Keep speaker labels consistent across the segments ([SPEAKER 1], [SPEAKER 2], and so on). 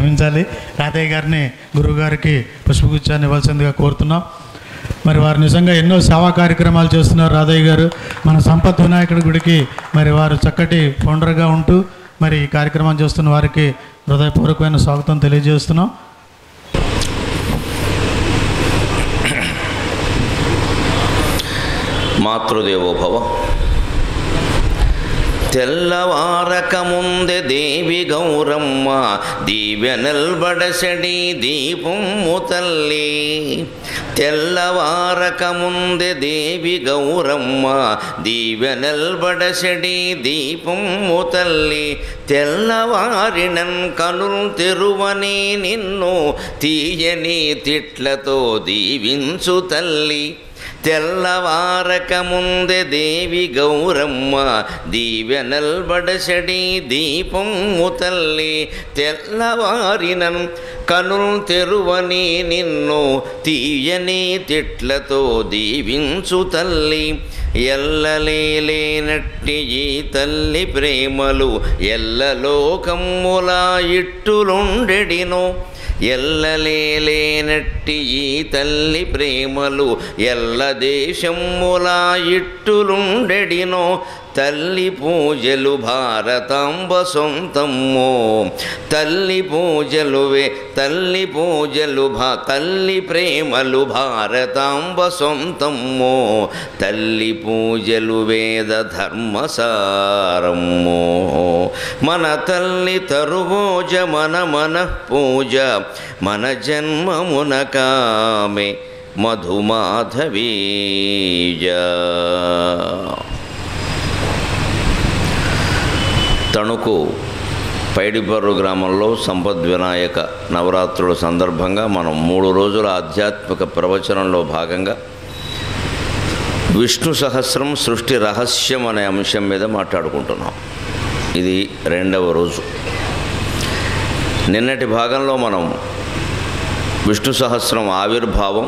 [SPEAKER 1] క్షమించాలి రాధయ్య గారిని గురువు గారికి పుష్పగుచ్చాన్ని ఇవ్వాల్సిందిగా కోరుతున్నాం మరి వారు నిజంగా ఎన్నో సేవా కార్యక్రమాలు చేస్తున్నారు రాధయ్య గారు మన సంపత్ వినాయకుడి గుడికి మరి వారు చక్కటి ఫౌండర్గా ఉంటూ మరి ఈ కార్యక్రమం చేస్తున్న వారికి హృదయపూర్వకమైన స్వాగతం తెలియజేస్తున్నాం
[SPEAKER 2] మాతృదేవోభవ తెల్లవారక ముందే దేవి గౌరమ్మ దీవెనల్బడసడి దీపము తల్లి తెల్లవారక ముందే దేవి గౌరమ్మ దీవెనల్బడసడి దీపము తల్లి తెల్లవారినన్ కనులు తెరువని నిన్ను తీయని తిట్లతో దీవించు తల్లి తెల్లవారక ముందే దేవి గౌరమ్మ దీవెనల్బడసడి దీపము తల్లి తెల్లవారినన్ కనులు తెరువని నిన్ను తీయని తిట్లతో దీవించు తల్లి ఎల్లలేనట్టి ఈ తల్లి ప్రేమలు ఎల్లలోకమ్ములా ఇట్టులుండెడినో ఎల్లలేనట్టి ఈ తల్లి ప్రేమలు ఎల్ల దేశములా ఇట్టులుండెడినో తల్లి పూజలు భారతాంబ సొంతమ్మో తల్లి పూజలువే తల్లి పూజలు భా తల్లి ప్రేమలు భారతాంబ సొంతమ్మో తల్లి పూజలు వేద ధర్మసారమ్మో మన తల్లి తరువోజ మన మన పూజ మన జన్మమున కామె మధుమాధవీజ తణుకు పైడిపర్రు గ్రామంలో సంపద్ వినాయక నవరాత్రుల సందర్భంగా మనం మూడు రోజుల ఆధ్యాత్మిక ప్రవచనంలో భాగంగా విష్ణు సహస్రం సృష్టి రహస్యం అనే అంశం మీద మాట్లాడుకుంటున్నాం ఇది రెండవ రోజు నిన్నటి భాగంలో మనం విష్ణు సహస్రం ఆవిర్భావం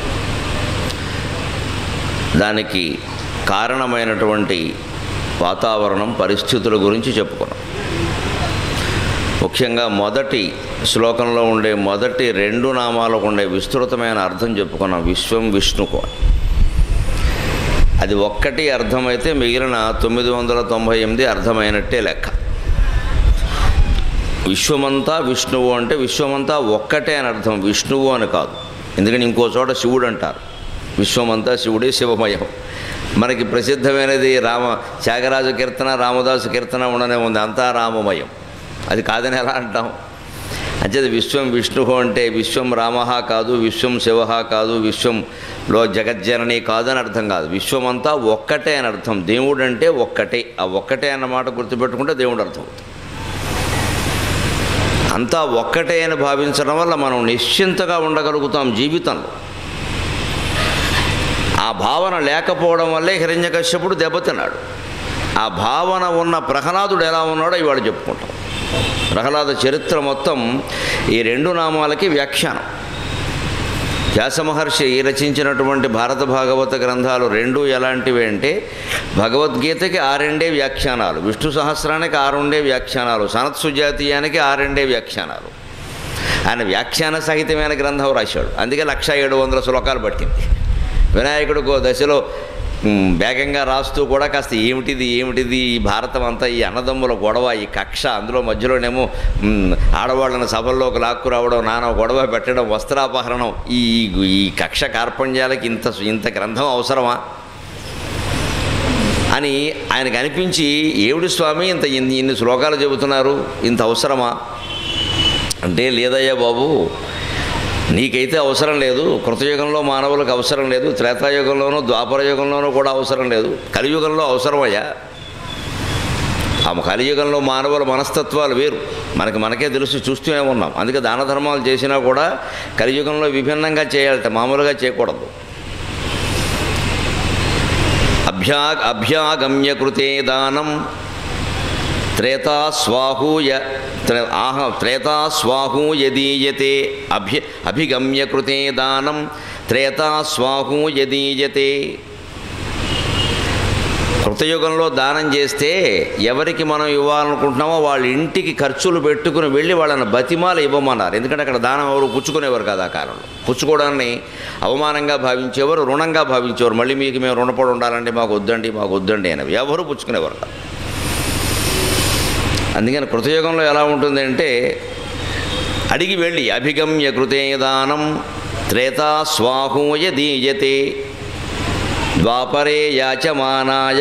[SPEAKER 2] దానికి కారణమైనటువంటి వాతావరణం పరిస్థితుల గురించి చెప్పుకున్నాం ముఖ్యంగా మొదటి శ్లోకంలో ఉండే మొదటి రెండు నామాలకు ఉండే విస్తృతమైన అర్థం చెప్పుకున్నాం విశ్వం విష్ణుకు అని. అది ఒక్కటి అర్థమైతే మిగిలిన తొమ్మిది వందల తొంభై ఎనిమిది అర్థమైనట్టే లెక్క విశ్వమంతా విష్ణువు అంటే విశ్వమంతా ఒక్కటే అని అర్థం విష్ణువు అని కాదు ఎందుకని ఇంకో చోట శివుడు అంటారు విశ్వమంతా శివుడే శివమయం మనకి ప్రసిద్ధమైనది రామ త్యాగరాజు కీర్తన రామదాసు కీర్తన ఉండనే ఉంది అంతా రామమయం అది కాదని ఎలా అంటాం అంచేది విశ్వం విష్ణువు అంటే విశ్వం రామ కాదు విశ్వం శివ కాదు విశ్వంలో జగజ్జనని కాదు అని అర్థం కాదు విశ్వమంతా ఒక్కటే అని అర్థం దేవుడు అంటే ఒక్కటే ఆ ఒక్కటే అన్న మాట గుర్తుపెట్టుకుంటే దేవుడు అర్థం అవుతుంది అంతా ఒక్కటే అని భావించడం వల్ల మనం నిశ్చింతగా ఉండగలుగుతాం జీవితంలో ఆ భావన లేకపోవడం వల్లే హిరణ్యకశ్యపుడు దెబ్బతిన్నాడు ఆ భావన ఉన్న ప్రహ్లాదుడు ఎలా ఉన్నాడో ఇవాళ చెప్పుకుంటాం ప్రహ్లాద చరిత్ర మొత్తం ఈ రెండు నామాలకి వ్యాఖ్యానం వ్యాసమహర్షి రచించినటువంటి భారత భాగవత గ్రంథాలు రెండు ఎలాంటివి అంటే భగవద్గీతకి ఆ రెండే వ్యాఖ్యానాలు విష్ణు సహస్రానికి ఆ రెండే వ్యాఖ్యానాలు సనత్ సుజాతీయానికి ఆ రెండే వ్యాఖ్యానాలు ఆయన వ్యాఖ్యాన సహితమైన గ్రంథం రాశాడు అందుకే లక్ష ఏడు వందల శ్లోకాలు పట్టింది వినాయకుడికి ఓ దశలో మ్, వేగంగా రాస్తూ కూడా కాస్త ఏమిటిది ఏమిటిది ఈ భారతం అంతా ఈ అన్నదమ్ముల గొడవ ఈ కక్ష అందులో మధ్యలోనేమో మ్, ఆడవాళ్ళని సభల్లోకి లాక్కు రావడం నానా గొడవ పెట్టడం వస్త్రాపహరణం ఈ ఈ కక్ష కార్పణ్యాలకి ఇంత ఇంత గ్రంథం అవసరమా అని ఆయనకు అనిపించి ఏమిటి స్వామి ఇంత ఇన్ని ఇన్ని శ్లోకాలు చెబుతున్నారు ఇంత అవసరమా అంటే లేదయ్యా బాబు నీకైతే అవసరం లేదు కృతయుగంలో మానవులకు అవసరం లేదు త్రేతాయుగంలోనూ ద్వాపర యుగంలోనూ కూడా అవసరం లేదు కలియుగంలో అవసరమయ్యా ఆ కలియుగంలో మానవుల మనస్తత్వాలు వేరు మనకి మనకే తెలుసు చూస్తూనే ఉన్నాం అందుకే దాన ధర్మాలు చేసినా కూడా కలియుగంలో విభిన్నంగా చేయాలట మామూలుగా చేయకూడదు అభ్యా అభ్యాగమ్య కృతే దానం త్రేతాస్వాహూయ త్రే- ఆహ త్రేతాస్వాహూయదీయతే అభ్య అభిగమ్య కృతే దానం త్రేతాస్వాహూయదీయతే కృతయుగంలో దానం చేస్తే ఎవరికి మనం ఇవ్వాలనుకుంటున్నామో వాళ్ళ ఇంటికి ఖర్చులు పెట్టుకుని వెళ్ళి వాళ్ళని బతిమాల ఇవ్వమన్నారు ఎందుకంటే అక్కడ దానం ఎవరు పుచ్చుకునేవారు కదా ఆ కాలంలో పుచ్చుకోవడాన్ని అవమానంగా భావించేవారు రుణంగా భావించేవారు మళ్ళీ మీకు మేము రుణపడి ఉండాలంటే మాకు వద్దండి మాకు వద్దండి అని ఎవరు పుచ్చుకునేవారు కాదు అందుకని కృతయుగంలో ఎలా ఉంటుంది అంటే అడిగి వెళ్ళి అభిగమ్య కృతే దానం త్రేతా స్వాహూయ దీయతే ద్వాపరే యాచమానాయ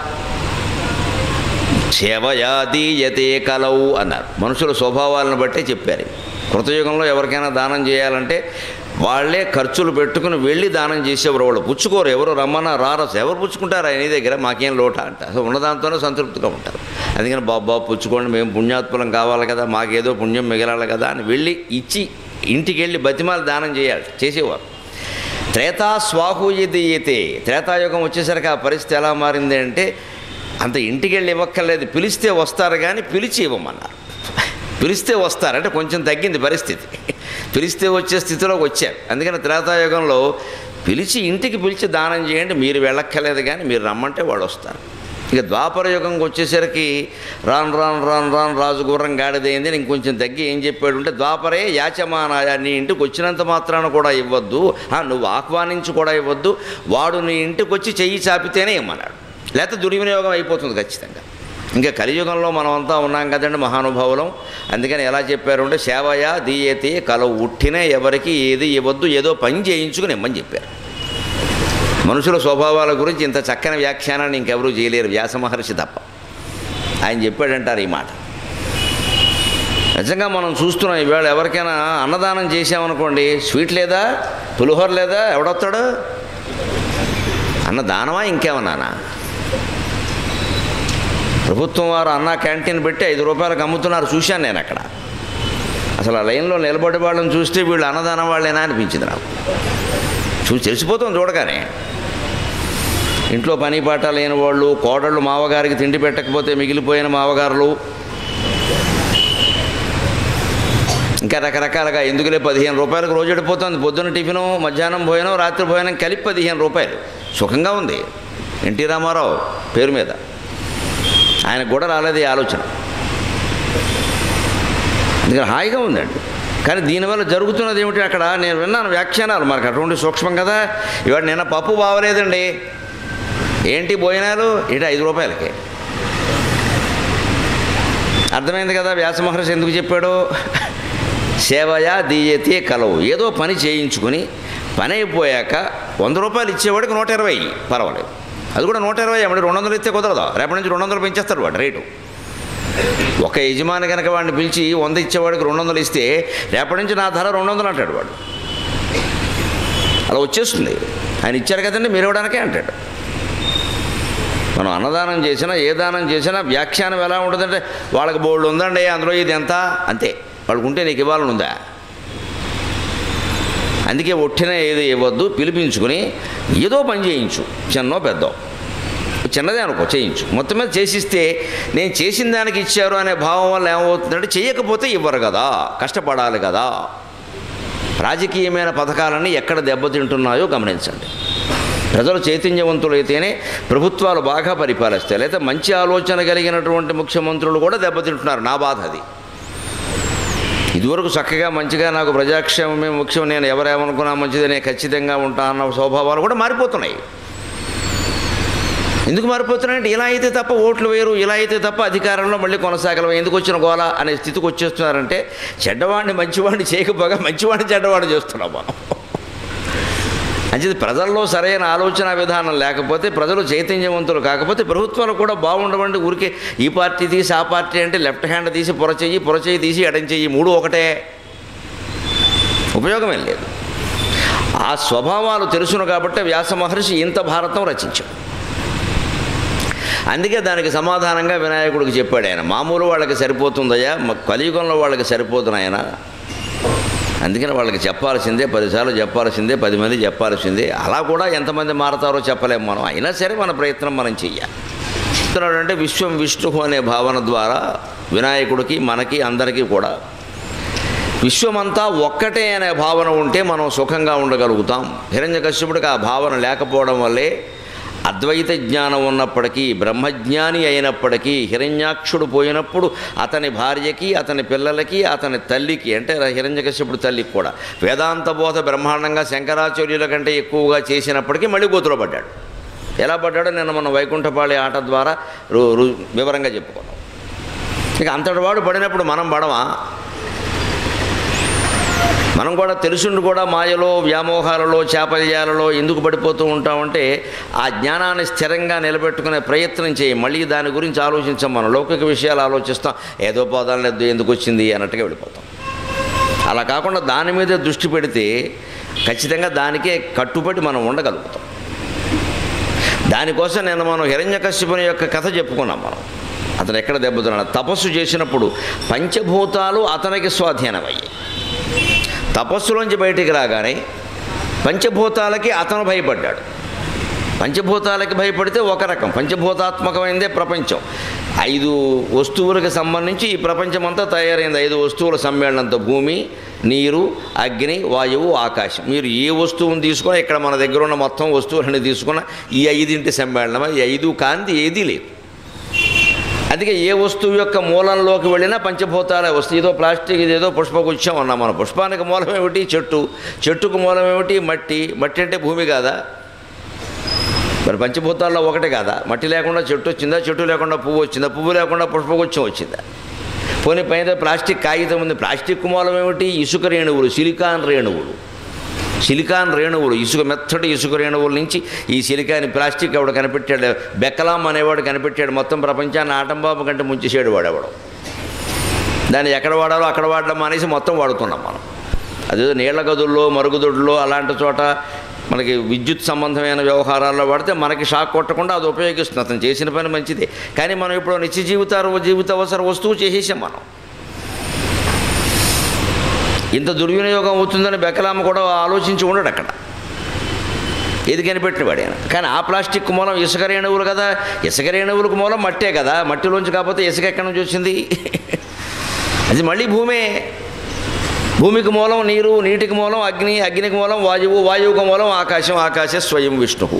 [SPEAKER 2] సేవయా దీయతే కలవు అన్నారు మనుషుల స్వభావాలను బట్టే చెప్పారు కృతయుగంలో ఎవరికైనా దానం చేయాలంటే వాళ్ళే ఖర్చులు పెట్టుకుని వెళ్ళి దానం చేసేవారు వాళ్ళు పుచ్చుకోరు ఎవరు రమ్మన్నా రారు ఎవరు పుచ్చుకుంటారు ఆయన దగ్గర మాకేం లోట అంట అసలు ఉన్నదాంతోనే సంతృప్తిగా ఉంటారు అందుకని బాబు బాబు పుచ్చుకోండి మేము పుణ్యాత్ములం కావాలి కదా మాకేదో పుణ్యం మిగలాలి కదా అని వెళ్ళి ఇచ్చి ఇంటికి వెళ్ళి బతిమాలు దానం చేయాలి చేసేవారు త్రేతా స్వాహూయదీయతే త్రేతాయుగం వచ్చేసరికి ఆ పరిస్థితి ఎలా మారింది అంటే అంత ఇంటికి వెళ్ళి ఇవ్వక్కర్లేదు పిలిస్తే వస్తారు కానీ పిలిచి ఇవ్వమన్నారు పిలిస్తే వస్తారు అంటే కొంచెం తగ్గింది పరిస్థితి పిలిస్తే వచ్చే స్థితిలోకి వచ్చారు అందుకని త్రేతాయుగంలో పిలిచి ఇంటికి పిలిచి దానం చేయండి మీరు వెళ్ళక్కర్లేదు కానీ మీరు రమ్మంటే వాళ్ళు వస్తారు ఇక ద్వాపర యుగంకి వచ్చేసరికి రాను రాను రాను రాను రాజు గుర్రం గాడిదైంది నేను ఇంకొంచెం తగ్గి ఏం చెప్పాడు అంటే ద్వాపరే యాచమానాయ నీ ఇంటికి వచ్చినంత మాత్రాన కూడా ఇవ్వద్దు ఆ, నువ్వు ఆహ్వానించి కూడా ఇవ్వద్దు వాడు నీ ఇంటికి వచ్చి చెయ్యి చాపితేనే ఇమ్మన్నాడు లేకపోతే దుర్వినియోగం అయిపోతుంది ఖచ్చితంగా ఇంకా కలియుగంలో మనం అంతా ఉన్నాం కదండి మహానుభావులం అందుకని ఎలా చెప్పారు అంటే సేవయా దీయతే కలవు ఉట్టినే ఎవరికి ఏది ఇవ్వద్దు ఏదో పని చేయించుకుని ఇమ్మని చెప్పారు మనుషుల స్వభావాల గురించి ఇంత చక్కని వ్యాఖ్యానాన్ని ఇంకెవరూ చేయలేరు వ్యాస మహర్షి తప్ప ఆయన చెప్పాడంటారు ఈ మాట నిజంగా మనం చూస్తున్నాం ఈవేళ ఎవరికైనా అన్నదానం చేసామనుకోండి స్వీట్ లేదా పులిహోర లేదా ఎవడొస్తాడు అన్నదానమా ఇంకేమన్నానా ప్రభుత్వం వారు అన్న క్యాంటీన్ పెట్టి ఐదు రూపాయలకు అమ్ముతున్నారు చూశాను నేను అక్కడ అసలు ఆ లైన్లో నిలబడే వాళ్ళని చూస్తే వీళ్ళు అన్నదానం వాళ్ళేనా అనిపించింది నాకు చూసి తెలిసిపోతుంది చూడగానే ఇంట్లో పని పాట లేని వాళ్ళు కోడళ్ళు మావగారికి తిండి పెట్టకపోతే మిగిలిపోయిన మావగారులు ఇంకా రకరకాలుగా ఎందుకులే పదిహేను రూపాయలకు రోజు ఎడిపోతుంది పొద్దున్న టిఫిను మధ్యాహ్నం భోజనం రాత్రి భోజనం కలిపి పదిహేను రూపాయలు సుఖంగా ఉంది ఎన్టీ రామారావు పేరు మీద ఆయనకు కూడా రాలేదు ఈ ఆలోచన అందుకని హాయిగా ఉందండి కానీ దీనివల్ల జరుగుతున్నది ఏమిటి అక్కడ నేను విన్నాను వ్యాఖ్యానాలు మనకు అటువంటి సూక్ష్మం కదా ఇవాళ నిన్న పప్పు బాగలేదండి ఏంటి భోజనాలు ఇటు ఐదు రూపాయలకి అర్థమైంది కదా వ్యాస మహర్షి ఎందుకు చెప్పాడు సేవయా దీయతే కలవు ఏదో పని చేయించుకుని పని అయిపోయాక వంద రూపాయలు ఇచ్చేవాడికి నూట ఇరవై పర్వాలేదు అది కూడా నూట ఇరవై అమ్మడి రెండు వందలు ఇస్తే కుదరదు రేపటి నుంచి రెండు వందలు పెంచేస్తాడు వాడు రేటు ఒక యజమాని కనుక వాడిని పిలిచి వంద ఇచ్చేవాడికి రెండు వందలు ఇస్తే రేపటి నుంచి నా ధర రెండు వందలు అంటాడు వాడు అలా వచ్చేస్తుంది ఆయన ఇచ్చారు కదండి మీరు ఇవ్వడానికే అంటాడు మనం అన్నదానం చేసినా ఏ దానం చేసినా వ్యాఖ్యానం ఎలా ఉంటుందంటే వాళ్ళకి బోల్డ్ ఉందండి అందులో ఇది ఎంత అంతే వాళ్ళకు ఉంటే నీకు ఇవ్వాలని ఉందా అందుకే ఒట్టిన ఏది ఇవ్వద్దు పిలిపించుకుని ఏదో పని చేయించు చిన్నో పెద్దో చిన్నదే అనుకో చేయించు మొత్తం మీద చేసిస్తే నేను చేసిన దానికి ఇచ్చారు అనే భావం వల్ల ఏమవుతుందంటే చేయకపోతే ఇవ్వరు కదా కష్టపడాలి కదా రాజకీయమైన పథకాలన్నీ ఎక్కడ దెబ్బతింటున్నాయో గమనించండి ప్రజలు చైతన్యవంతులైతేనే ప్రభుత్వాలు బాగా పరిపాలిస్తాయి లేదా మంచి ఆలోచన కలిగినటువంటి ముఖ్యమంత్రులు కూడా దెబ్బతింటున్నారు నా బాధ అది ఇదివరకు చక్కగా మంచిగా నాకు ప్రజాక్షేమమే ముఖ్యం నేను ఎవరేమనుకున్నా మంచిది నేను ఖచ్చితంగా ఉంటా అన్న స్వభావాలు కూడా మారిపోతున్నాయి ఎందుకు మారిపోతున్నాయంటే ఇలా అయితే తప్ప ఓట్లు వేరు ఇలా అయితే తప్ప అధికారంలో మళ్ళీ కొనసాగలం ఎందుకు వచ్చిన గోల అనే స్థితికి వచ్చేస్తున్నారంటే చెడ్డవాడిని మంచివాడిని చేయకపోగా మంచివాడిని చెడ్డవాడిని చేస్తున్నాం మనం అంచేది ప్రజల్లో సరైన ఆలోచన విధానం లేకపోతే ప్రజలు చైతన్యవంతులు కాకపోతే ప్రభుత్వాలు కూడా బాగుండవండి ఊరికే ఈ పార్టీ తీసి ఆ పార్టీ అంటే లెఫ్ట్ హ్యాండ్ తీసి పొరచెయ్యి పొరచెయ్యి తీసి ఎడం చెయ్యి మూడు ఒకటే ఉపయోగమేం లేదు ఆ స్వభావాలు తెలుసును కాబట్టి వ్యాస మహర్షి ఇంత భారతం రచించాడు అందుకే దానికి సమాధానంగా వినాయకుడికి చెప్పాడు ఆయన మామూలు వాళ్ళకి సరిపోతుందయ్యా మ- కలియుగంలో వాళ్ళకి సరిపోతుంది ఆయన అందుకని వాళ్ళకి చెప్పాల్సిందే పదిసార్లు చెప్పాల్సిందే పది మంది చెప్పాల్సిందే అలా కూడా ఎంతమంది మారతారో చెప్పలేము మనం అయినా సరే మన ప్రయత్నం మనం చెయ్యాలి చెప్తున్నాడు అంటే విశ్వం విష్ణు అనే భావన ద్వారా వినాయకుడికి మనకి అందరికీ కూడా విశ్వమంతా ఒక్కటే అనే భావన ఉంటే మనం సుఖంగా ఉండగలుగుతాం హిరణ్యకశ్యపుడికి ఆ భావన లేకపోవడం వల్లే అద్వైత జ్ఞానం ఉన్నప్పటికీ బ్రహ్మజ్ఞాని అయినప్పటికీ హిరణ్యాక్షుడు పోయినప్పుడు అతని భార్యకి అతని పిల్లలకి అతని తల్లికి అంటే హిరణ్యకశ్యపుడు తల్లికి కూడా వేదాంత బోధ బ్రహ్మాండంగా శంకరాచార్యుల కంటే ఎక్కువగా చేసినప్పటికీ మళ్ళీ గోతులో పడ్డాడు ఎలా పడ్డాడో నిన్న మనం వైకుంఠపాళి ఆట ద్వారా రు- రు- వివరంగా చెప్పుకున్నాం ఇక అంతటి వాడు పడినప్పుడు మనం పడమా మనం కూడా తెలుసుండి కూడా మాయలో వ్యామోహాలలో చాపల్యాలలో ఎందుకు పడిపోతూ ఉంటామంటే ఆ జ్ఞానాన్ని స్థిరంగా నిలబెట్టుకునే ప్రయత్నం చేయి మళ్ళీ దాని గురించి ఆలోచించాం మనం లౌకిక విషయాలు ఆలోచిస్తాం ఏదో పోదాం లేదు ఎందుకు వచ్చింది అన్నట్టుగా వెళ్ళిపోతాం అలా కాకుండా దాని మీద దృష్టి పెడితే ఖచ్చితంగా దానికే కట్టుబడి మనం ఉండగలుగుతాం దానికోసం నేను మనం హిరణ్యకశ్యపుని యొక్క కథ చెప్పుకున్నాం మనం అతను ఎక్కడ దెబ్బతున్నాడు తపస్సు చేసినప్పుడు పంచభూతాలు అతనికి స్వాధీనమయ్యాయి తపస్సులోంచి బయటికి రాగానే పంచభూతాలకి అతను భయపడ్డాడు పంచభూతాలకి భయపడితే ఒక రకం పంచభూతాత్మకమైనదే ప్రపంచం ఐదు వస్తువులకు సంబంధించి ఈ ప్రపంచం అంతా తయారైంది ఐదు వస్తువుల సమ్మేళనంతో భూమి నీరు అగ్ని వాయువు ఆకాశం మీరు ఏ వస్తువుని తీసుకున్నా ఇక్కడ మన దగ్గర ఉన్న మొత్తం వస్తువులని తీసుకున్నా ఈ ఐదింటి సమ్మేళనం ఈ ఐదు కాంతి ఏదీ లేదు అందుకే ఏ వస్తువు యొక్క మూలంలోకి వెళ్ళినా పంచభూతాలే వస్తాయి ఏదో ప్లాస్టిక్ ఇదేదో పుష్పగుచ్చం అన్నాం మన పుష్పానికి మూలం ఏమిటి చెట్టు చెట్టుకు మూలం ఏమిటి మట్టి మట్టి అంటే భూమి కాదా మరి పంచభూతాల్లో ఒకటే కాదా మట్టి లేకుండా చెట్టు వచ్చిందా చెట్టు లేకుండా పువ్వు వచ్చిందా పువ్వు లేకుండా పుష్పగుచ్చం వచ్చిందా పోనీ పైన ప్లాస్టిక్ కాగితం ఉంది ప్లాస్టిక్ మూలం ఏమిటి ఇసుక రేణువులు సిలికాన్ రేణువులు సిలికాన్ రేణువులు ఇసుక మెత్తటి ఇసుక రేణువుల నుంచి ఈ సిలికాన్ ప్లాస్టిక్ ఎవడు కనిపెట్టాడు బెక్కలాం అనేవాడు కనిపెట్టాడు మొత్తం ప్రపంచాన్ని ఆటంబాబు కంటే ముంచేసాడు వాడెవడు దాన్ని ఎక్కడ వాడాలో అక్కడ వాడడం అనేసి మొత్తం వాడుతున్నాం మనం అదే నీళ్ల గదుల్లో మరుగుదొడ్లో అలాంటి చోట మనకి విద్యుత్ సంబంధమైన వ్యవహారాల్లో వాడితే మనకి షాక్ కొట్టకుండా అది ఉపయోగిస్తుంది అతను చేసిన పని మంచిదే కానీ మనం ఇప్పుడు నిత్య జీవిత జీవిత అవసర వస్తువు చేసేసాం మనం ఇంత దుర్వినియోగం అవుతుందని బెక్కలామ కూడా ఆలోచించి ఉండడు అక్కడ ఏది కనిపెట్టిన వాడైనా కానీ ఆ ప్లాస్టిక్ మూలం ఇసుక రేణువులు కదా ఇసుక రేణువులకు మూలం మట్టే కదా మట్టిలోంచి కాకపోతే ఇసుక ఎక్కడి నుంచి వచ్చింది అది మళ్ళీ భూమే భూమికి మూలం నీరు నీటికి మూలం అగ్ని అగ్నికి మూలం వాయువు వాయువుకు మూలం ఆకాశం ఆకాశ స్వయం విష్ణువు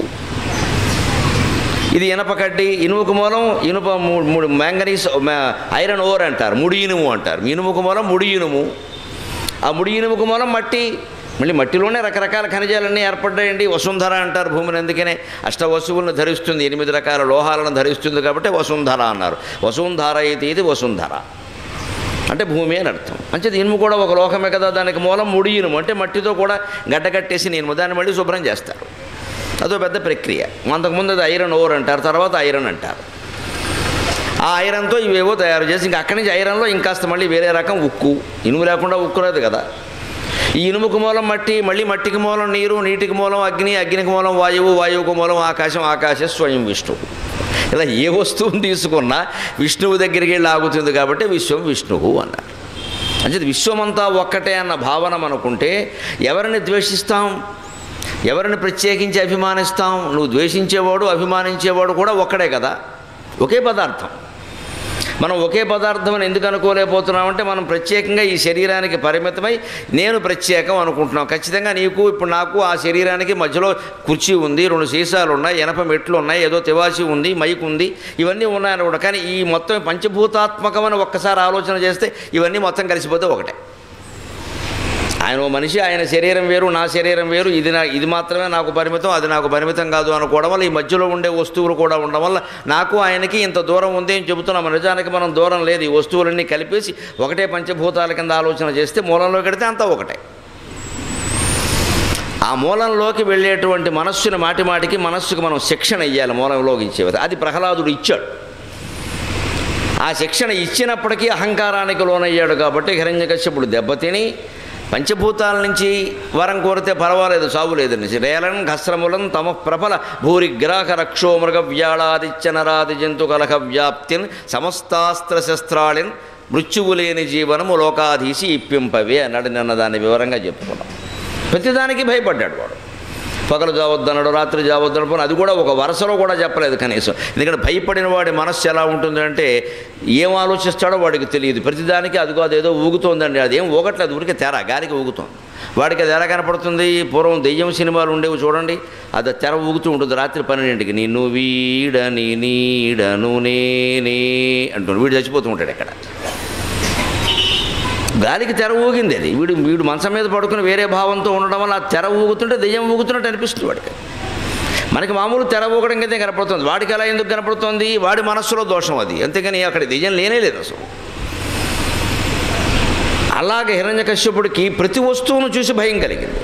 [SPEAKER 2] ఇది ఇనప కడ్డి ఇనుముకు మూలం ఇనుప మూ- మూడు మ్యాంగనీస్ మ్యా- ఐరన్ ఓర్ అంటారు ముడి ఇనుము అంటారు ఇనుముకు మూలం ముడి ఇనుము ఆ ముడి ఇనుముకు మూలం మట్టి మళ్ళీ మట్టిలోనే రకరకాల ఖనిజాలన్నీ ఏర్పడ్డాయండి వసుంధర అంటారు భూమిని అందుకనే అష్ట వస్తువులను ధరిస్తుంది ఎనిమిది రకాల లోహాలను ధరిస్తుంది కాబట్టి వసుంధర అన్నారు వసుంధర అయితే ఇది వసుంధర అంటే భూమి అని అర్థం అంటే ఇనుము కూడా ఒక లోకమే కదా దానికి మూలం ముడి ఇనుము అంటే మట్టితో కూడా గడ్డ కట్టేసి ఇనుము దాన్ని మళ్ళీ శుభ్రం చేస్తారు అదో పెద్ద ప్రక్రియ అంతకుముందు అది ఐరన్ ఓర్ అంటారు తర్వాత ఐరన్ అంటారు ఆ ఐరన్తో ఇవేవో తయారు చేసి ఇంకా అక్కడి నుంచి ఐరన్లో ఇంకాస్త మళ్ళీ వేరే రకం ఉక్కు ఇనుము లేకుండా ఉక్కు రాదు కదా ఈ ఇనుముకు మూలం మట్టి మళ్ళీ మట్టికి మూలం నీరు నీటికి మూలం అగ్ని అగ్నికి మూలం వాయువు వాయువుకు మూలం ఆకాశం ఆకాశ స్వయం విష్ణువు ఇలా ఏ వస్తువుని తీసుకున్నా విష్ణువు దగ్గరికి వెళ్ళి ఆగుతుంది కాబట్టి విశ్వం విష్ణువు అన్నారు అంటే విశ్వమంతా ఒక్కటే అన్న భావన మనకుంటే ఎవరిని ద్వేషిస్తాం ఎవరిని ప్రత్యేకించి అభిమానిస్తాం నువ్వు ద్వేషించేవాడు అభిమానించేవాడు కూడా ఒక్కడే కదా ఒకే పదార్థం మనం ఒకే పదార్థం అని ఎందుకు అనుకోలేకపోతున్నామంటే మనం ప్రత్యేకంగా ఈ శరీరానికి పరిమితమై నేను ప్రత్యేకం అనుకుంటున్నాం ఖచ్చితంగా నీకు ఇప్పుడు నాకు ఆ శరీరానికి మధ్యలో కుర్చీ ఉంది రెండు సీసాలు ఉన్నాయి ఎనప మెట్లు ఉన్నాయి ఏదో తివాసి ఉంది మైక్ ఉంది ఇవన్నీ ఉన్నాయని కూడా కానీ ఈ మొత్తం పంచభూతాత్మకమని ఒక్కసారి ఆలోచన చేస్తే ఇవన్నీ మొత్తం కలిసిపోతే ఒకటే ఆయన ఓ మనిషి ఆయన శరీరం వేరు నా శరీరం వేరు ఇది నా ఇది మాత్రమే నాకు పరిమితం అది నాకు పరిమితం కాదు అనుకోవడం వల్ల ఈ మధ్యలో ఉండే వస్తువులు కూడా ఉండడం వల్ల నాకు ఆయనకి ఇంత దూరం ఉంది అని చెబుతున్నాం నిజానికి మనం దూరం లేదు ఈ వస్తువులన్నీ కలిపేసి ఒకటే పంచభూతాల కింద ఆలోచన చేస్తే మూలంలోకి వెడితే అంతా ఒకటే ఆ మూలంలోకి వెళ్ళేటువంటి మనస్సుని మాటి మాటికి మనస్సుకు మనం శిక్షణ ఇవ్వాలి మూలంలోకి ఇచ్చేది అది ప్రహ్లాదుడు ఇచ్చాడు ఆ శిక్షణ ఇచ్చినప్పటికీ అహంకారానికి లోనయ్యాడు కాబట్టి హిరణ్యకశ్యపుడు దెబ్బతిని పంచభూతాల నుంచి వరం కోరితే పర్వాలేదు సాగు లేదని రేలన్ ఘస్రములం తమ ప్రబల భూరి గ్రాహ రక్షో మృగ వ్యాళాదిత్య నరాది జంతు కలహ వ్యాప్తిన్ సమస్తాస్త్ర శస్త్రాళిన్ మృత్యువు లేని జీవనము లోకాధీసి ఇప్పింపవే అన్నాడు నిన్న దాన్ని వివరంగా చెప్పుకున్నాం ప్రతిదానికి భయపడ్డాడు వాడు పగలు జావద్దన్నాడు రాత్రి జావద్దన్నాడు పోనీ అది కూడా ఒక వరుసలో కూడా చెప్పలేదు కనీసం ఎందుకంటే భయపడిన వాడి మనస్సు ఎలా ఉంటుంది అంటే ఏం ఆలోచిస్తాడో వాడికి తెలియదు ప్రతిదానికి అదిగో అదేదో ఊగుతోందండి అదేం ఊగట్లేదు ఊరికే తెర గాలికి ఊగుతోంది వాడికి అది ఎలా కనపడుతుంది పూర్వం దెయ్యం సినిమాలు ఉండేవి చూడండి అది తెర ఊగుతూ ఉంటుంది రాత్రి పన్నెండింటికి నిన్ను వీడని నీడను నేనే అంటుంది వీడు చచ్చిపోతూ ఉంటాడు ఇక్కడ గాలికి తెర ఊగింది అది వీడు వీడు మంచం మీద పడుకుని వేరే భావంతో ఉండడం వల్ల ఆ తెర ఊగుతుంటే దెయ్యం ఊగుతున్నట్టు అనిపిస్తుంది వాడికి మనకి మామూలు తెర ఊగడం కింద కనపడుతుంది వాడికి ఎలా ఎందుకు కనపడుతుంది వాడి మనస్సులో దోషం అది అంతేగాని అక్కడ దెయ్యం లేనే లేదు అసలు అలాగే హిరణ్యకశ్యపుడికి ప్రతి వస్తువును చూసి భయం కలిగింది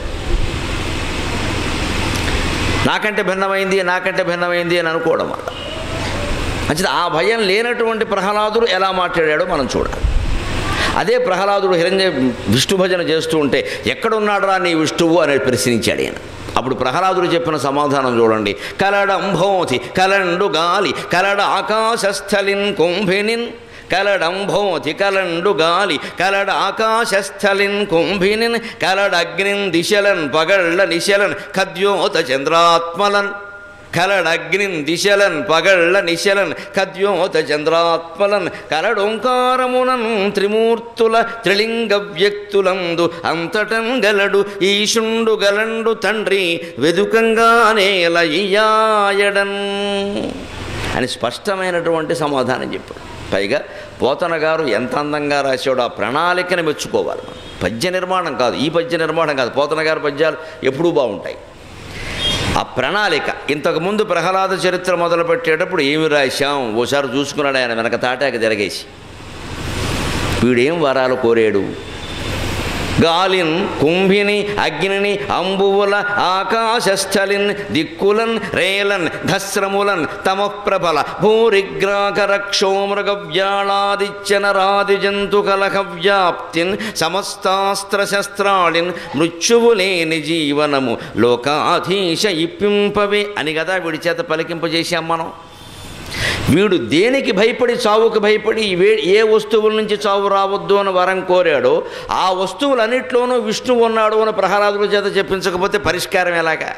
[SPEAKER 2] నాకంటే భిన్నమైంది నాకంటే భిన్నమైంది అని అనుకోవడం వల్ల మంచిది ఆ భయం లేనటువంటి ప్రహ్లాదుడు ఎలా మాట్లాడాడో మనం చూడాలి అదే ప్రహ్లాదుడు హిరణ్య విష్ణు భజన చేస్తూ ఉంటే ఎక్కడున్నాడురా నీ విష్ణువు అని ప్రశ్నించాడు ఆయన అప్పుడు ప్రహ్లాదుడు చెప్పిన సమాధానం చూడండి కలడంభోతి కలండు గాలి కలడ ఆకాశస్థలిన్ కుంభినిన్ కలడంభోతి కలండు గాలి కలడ ఆకాశస్థలిన్ కుంభినిన్ కలడగ్నిన్ దిశలన్ పగళ్ళ నిశలన్ ఖద్యోత చంద్రాత్మలన్ కలడగ్నిన్ దిశలన్ పగళ్ళ నిశలన్ కద్యోత చంద్రాత్మలన్ కలడోంకారమునన్ త్రిమూర్తుల త్రిలింగ వ్యక్తులందు అంతటన్ గలడు ఈశుండు గలండు తండ్రి వెదుకంగా నేల ఇయాయడన్ అని స్పష్టమైనటువంటి సమాధానం చెప్పాడు పైగా పోతన గారు ఎంత అందంగా రాశాడో ఆ ప్రణాళికను మెచ్చుకోవాలి మనం పద్య నిర్మాణం కాదు ఈ పద్య నిర్మాణం కాదు పోతన గారి పద్యాలు ఎప్పుడూ బాగుంటాయి ఆ ప్రణాళిక ఇంతకుముందు ప్రహ్లాద చరిత్ర మొదలుపెట్టేటప్పుడు ఏమి రాశాం ఓసారి చూసుకున్నాడు ఆయన వెనక తాటాక తిరగేసి వీడేం వరాలు కోరాడు గాలిన్ కుంభిని అగ్నిని అంబువుల ఆకాశస్థలిన్ దిక్కులన్ రేలన్ ధస్రములన్ తమఃప్రబల భూరిగ్రాకర క్షోమృగ వ్యాళాదిత్యనరాది జంతు కలహ వ్యాప్తిన్ సమస్తాస్త్ర శస్త్రాళిన్ మృత్యువు లేని జీవనము లోకాధీశ ఇప్పింపవే అని కదా వీడి చేత పలికింపజేశాం మనం వీడు దేనికి భయపడి చావుకు భయపడి వే ఏ వస్తువుల నుంచి చావు రావద్దు అని వరం కోరాడో ఆ వస్తువులన్నిట్లోనూ విష్ణువు ఉన్నాడు అని ప్రహ్లాదుల చేత చెప్పించకపోతే పరిష్కారం ఎలాగా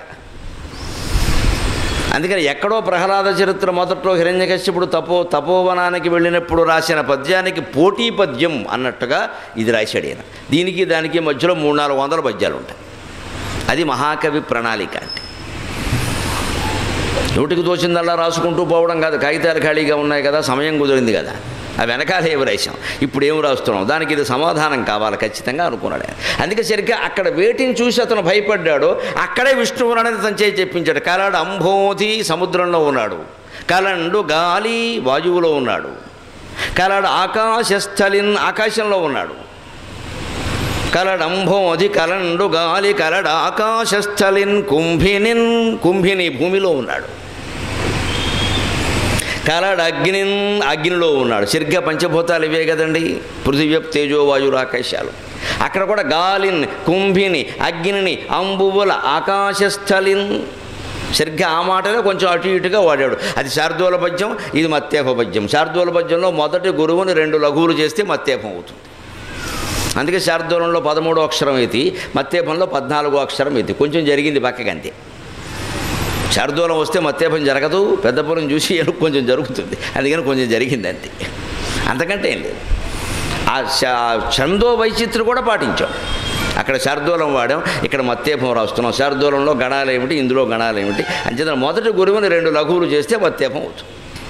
[SPEAKER 2] అందుకని ఎక్కడో ప్రహ్లాద చరిత్ర మొదట్లో హిరణ్యకశ్యపుడు తపో తపోవనానికి వెళ్ళినప్పుడు రాసిన పద్యానికి పోటీ పద్యం అన్నట్టుగా ఇది రాశాడు ఈయన దీనికి దానికి మధ్యలో మూడు నాలుగు వందల పద్యాలు ఉంటాయి అది మహాకవి ప్రణాళిక అంటే నోటికి తోచిందల్లా రాసుకుంటూ పోవడం కాదు కాగితాలు ఖాళీగా ఉన్నాయి కదా సమయం కుదిరింది కదా ఆ వెనకాల ఏమి రాశాం ఇప్పుడు ఏం రాస్తున్నాం దానికి ఇది సమాధానం కావాలి ఖచ్చితంగా అనుకున్నాడు ఆయన. అందుకే సరిగ్గా అక్కడ వేటిని చూసి అతను భయపడ్డాడో అక్కడే విష్ణువు అనేది తన చేసి చెప్పించాడు కలడు అంబోధి సముద్రంలో ఉన్నాడు కలండు గాలి వాయువులో ఉన్నాడు కలడు ఆకాశస్థలిన్ ఆకాశంలో ఉన్నాడు కలడంభోధి కలండు గాలి కలడ ఆకాశస్థలిన్ కుంభినిన్ కుంభిని భూమిలో ఉన్నాడు కలడ అగ్నిన్ అగ్నిలో ఉన్నాడు సరిగ్గా పంచభూతాలు ఇవే కదండి పృథివ్య తేజో వాయువు ఆకాశాలు అక్కడ కూడా గాలిన్ కుంభిని అగ్నిని అంబువుల ఆకాశస్థలిన్ సరిగ్గా ఆ మాటలో కొంచెం అటు ఇటుగా వాడాడు అది శార్దూల పద్యం ఇది మత్తేప పద్యం శార్దూల పద్యంలో మొదటి గురువుని రెండు లఘువులు చేస్తే మత్తేపం అవుతుంది అందుకే శార్దూలంలో పదమూడో అక్షరం ఇది మత్తేపంలో పద్నాలుగో అక్షరం ఇది కొంచెం జరిగింది పక్కకి అంతే శార్దూలం వస్తే మత్తేపం జరగదు పెద్దపురం చూసి ఎనుక కొంచెం జరుగుతుంది అందుకని కొంచెం జరిగింది అంతే అంతకంటే ఏం లేదు ఆ శా- ఛందో వైచిత్రి కూడా పాటించాం అక్కడ శార్దూలం వాడాం ఇక్కడ మత్తేపం రాస్తున్నాం శార్దూలంలో గణాలు ఏమిటి ఇందులో గణాలు ఏమిటి అంచేత మొదటి గురువుని రెండు లఘువులు చేస్తే మత్తేపం అవుతుంది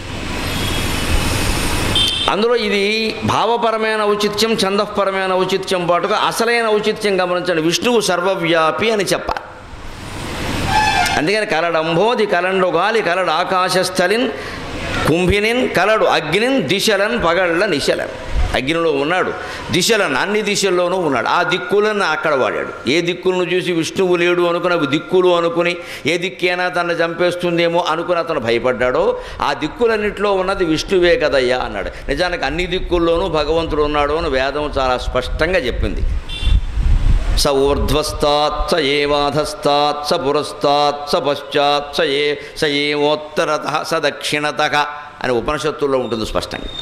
[SPEAKER 2] అందులో ఇది భావపరమైన ఔచిత్యం ఛందపరమైన ఔచిత్యం పాటుగా అసలైన ఔచిత్యం గమనించండి విష్ణువు సర్వవ్యాపి అని చెప్పాలి అందుకని కలడంబోధి కలండు గాలి కలడు ఆకాశస్థలిన్ కుంభినిన్ కలడు అగ్నిన్ దిశలన్ పగళ్ళ నిశలన్ అగ్నిలో ఉన్నాడు దిశలను అన్ని దిశల్లోనూ ఉన్నాడు ఆ దిక్కులను అక్కడ వాడాడు ఏ దిక్కులను చూసి విష్ణువు లేడు అనుకుని అవి దిక్కులు అనుకుని ఏ దిక్కైనా తనను చంపేస్తుందేమో అనుకుని అతను భయపడ్డాడో ఆ దిక్కులన్నింటిలో ఉన్నది విష్ణువే కదయ్యా అన్నాడు నిజానికి అన్ని దిక్కుల్లోనూ భగవంతుడు ఉన్నాడు అని వేదం చాలా స్పష్టంగా చెప్పింది స ఊర్ధ్వస్తాత్ స ఏవాధస్తాత్ స పురస్తాత్ స పశ్చాత్ స ఏ స ఏవోత్తరత స దక్షిణత అని ఉపనిషత్తుల్లో ఉంటుంది స్పష్టంగా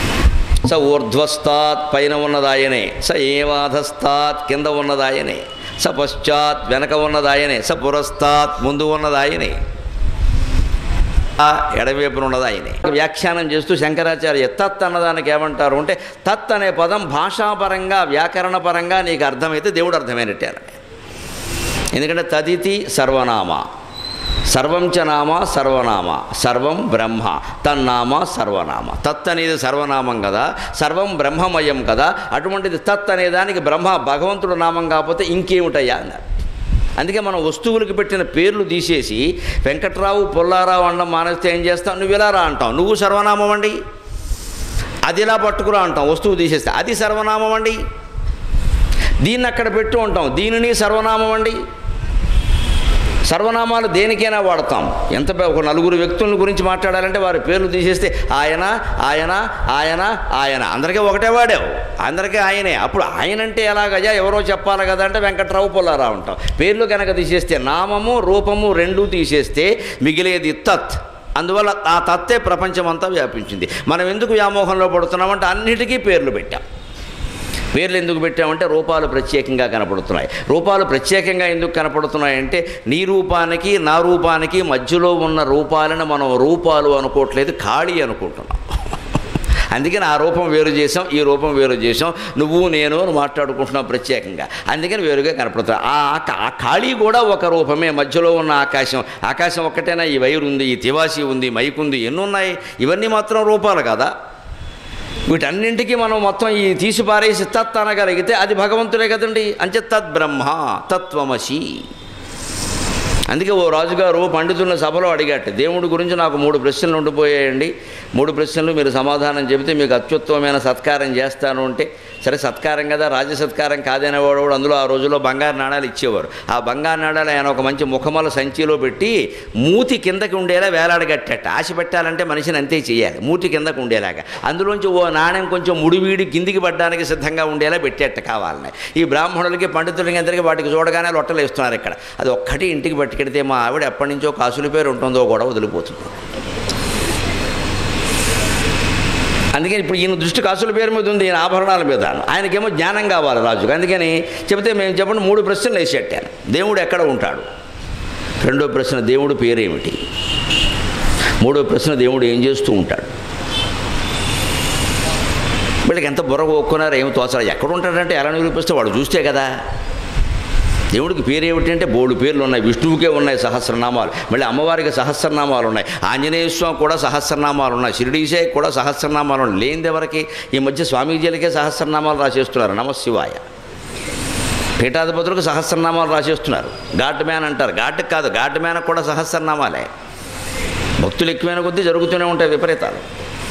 [SPEAKER 2] స ఊర్ధ్వస్తాత్ పైన ఉన్నదాయనే స ఏవాధస్తాత్ కింద ఉన్నదాయనే స పశ్చాత్ వెనక ఉన్నది ఆయనే స పురస్తాత్ ముందు ఉన్నది ఆయనే ఆ ఎడవైపున ఉన్నది ఆయనే వ్యాఖ్యానం చేస్తూ శంకరాచార్య తత్ అన్నదానికి ఏమంటారు అంటే తత్ అనే పదం భాషాపరంగా వ్యాకరణపరంగా నీకు అర్థమైతే దేవుడు అర్థమైనట్టే అన్నాడు. ఎందుకంటే తదితి సర్వనామ సర్వం చ నామ సర్వనామ సర్వం బ్రహ్మ తన్నామ సర్వనామ తత్ అనేది సర్వనామం కదా సర్వం బ్రహ్మమయం కదా అటువంటిది తత్ అనే దానికి బ్రహ్మ భగవంతుడు నామం కాకపోతే ఇంకేమిటయ్యా అన్నారు అందుకే మనం వస్తువులకు పెట్టిన పేర్లు తీసేసి వెంకట్రావు పుల్లారావు అనడం మానేస్తే ఏం చేస్తావు నువ్వు ఇలా రా అంటావు నువ్వు సర్వనామం అండి అది ఇలా పట్టుకురా అంటాం వస్తువు తీసేస్తే అది సర్వనామం అండి దీన్ని అక్కడ పెట్టు ఉంటాం దీనిని సర్వనామం అండి సర్వనామాలు దేనికైనా వాడతాం ఎంత పె- ఒక నలుగురు వ్యక్తుల గురించి మాట్లాడాలంటే వారి పేర్లు తీసేస్తే ఆయన ఆయన ఆయన ఆయన అందరికీ ఒకటే వాడావు అందరికీ ఆయనే అప్పుడు ఆయన అంటే ఎలాగయ్యా ఎవరో చెప్పాలి కదా అంటే వెంకట్రావు పుల్లారావు అంటాం పేర్లు కనుక తీసేస్తే నామము రూపము రెండూ తీసేస్తే మిగిలేది తత్ అందువల్ల ఆ తత్తే ప్రపంచం అంతా వ్యాపించింది మనం ఎందుకు వ్యామోహంలో పడుతున్నామంటే అన్నిటికీ పేర్లు పెట్టాం పేర్లు ఎందుకు పెట్టామంటే రూపాలు ప్రత్యేకంగా కనపడుతున్నాయి రూపాలు ప్రత్యేకంగా ఎందుకు కనపడుతున్నాయంటే నీ రూపానికి నా రూపానికి మధ్యలో ఉన్న రూపాలను మనం రూపాలు అనుకోవట్లేదు ఖాళీ అనుకుంటున్నాం అందుకని ఆ రూపం వేరు చేసాం ఈ రూపం వేరు చేసాం నువ్వు నేను అని మాట్లాడుకుంటున్నాం ప్రత్యేకంగా అందుకని వేరుగా కనపడుతుంది ఆ ఆక- ఆ ఖాళీ కూడా ఒక రూపమే మధ్యలో ఉన్న ఆకాశం ఆకాశం ఒక్కటేనా ఈ వైరు ఉంది ఈ తివాసి ఉంది మైక్ ఉంది ఎన్ని ఉన్నాయి ఇవన్నీ మాత్రం రూపాలు కదా వీటన్నింటికి మనం మొత్తం ఈ తీసి పారేసి తత్ అనగలిగితే అది భగవంతుడే కదండి అంచే తద్ బ్రహ్మ తత్వమసి అందుకే ఓ రాజుగారు పండితుల సభలో అడిగాట దేవుడి గురించి నాకు మూడు ప్రశ్నలు ఉండిపోయాయండి మూడు ప్రశ్నలు మీరు సమాధానం చెబితే మీకు అత్యుత్తమమైన సత్కారం చేస్తాను అంటే సరే సత్కారం కదా రాజ్య సత్కారం కాదనేవాడు కూడా అందులో ఆ రోజుల్లో బంగారు నాణాలు ఇచ్చేవారు ఆ బంగారు నాణాలు ఆయన ఒక మంచి ముఖమల సంచిలో పెట్టి మూతి కిందకి ఉండేలా వేలాడగట్టేట ఆశ పెట్టాలంటే మనిషిని అంతే చేయాలి మూతి కిందకు ఉండేలాగా అందులోంచి ఓ నాణ్యం కొంచెం ముడివీడి కిందికి పడ్డానికి సిద్ధంగా ఉండేలా పెట్టేట కావాలని ఈ బ్రాహ్మణులకి పండితులకి అందరికీ వాటికి చూడగానే లొట్టలు వేస్తున్నారు ఇక్కడ అది ఒక్కటి ఇంటికి పట్టుకెడితే మా ఆవిడ ఎప్పటి నుంచో కాసుల పేరు ఉంటుందో కూడా వదిలిపోతుంది అందుకని ఇప్పుడు ఈయన దృష్టి కాసుల పేరు మీద ఉంది ఈయన ఆభరణాల మీద ఆయనకేమో జ్ఞానం కావాలి రాజుకు అందుకని చెబితే మేము చెప్పండి మూడు ప్రశ్నలు వేసేట్టాను దేవుడు ఎక్కడ ఉంటాడు రెండో ప్రశ్న దేవుడు పేరేమిటి మూడో ప్రశ్న దేవుడు ఏం చేస్తూ ఉంటాడు వీళ్ళకి ఎంత బుర్ర కొక్కున్నారో ఏమి తోచాలి ఎక్కడ ఉంటాడంటే ఎలా నిరూపిస్తే వాడు చూస్తే కదా దేవుడికి పేరు ఏమిటి అంటే బోడు పేర్లు ఉన్నాయి విష్ణువుకే ఉన్నాయి సహస్రనామాలు మళ్ళీ అమ్మవారికి సహస్రనామాలు ఉన్నాయి ఆంజనేయ స్వామి కూడా సహస్రనామాలు ఉన్నాయి షిరిడీసే కూడా సహస్రనామాలు ఉన్నాయి లేనిది ఎవరికి ఈ మధ్య స్వామీజీలకే సహస్రనామాలు రాసేస్తున్నారు నమశివాయ పీఠాధిపతులకు సహస్రనామాలు రాసేస్తున్నారు ఘాట్ మ్యాన్ అంటారు ఘాట్కి కాదు ఘాట్ మ్యాన్కి కూడా సహస్రనామాలే భక్తులు ఎక్కువైన కొద్దీ జరుగుతూనే ఉంటాయి విపరీతాలు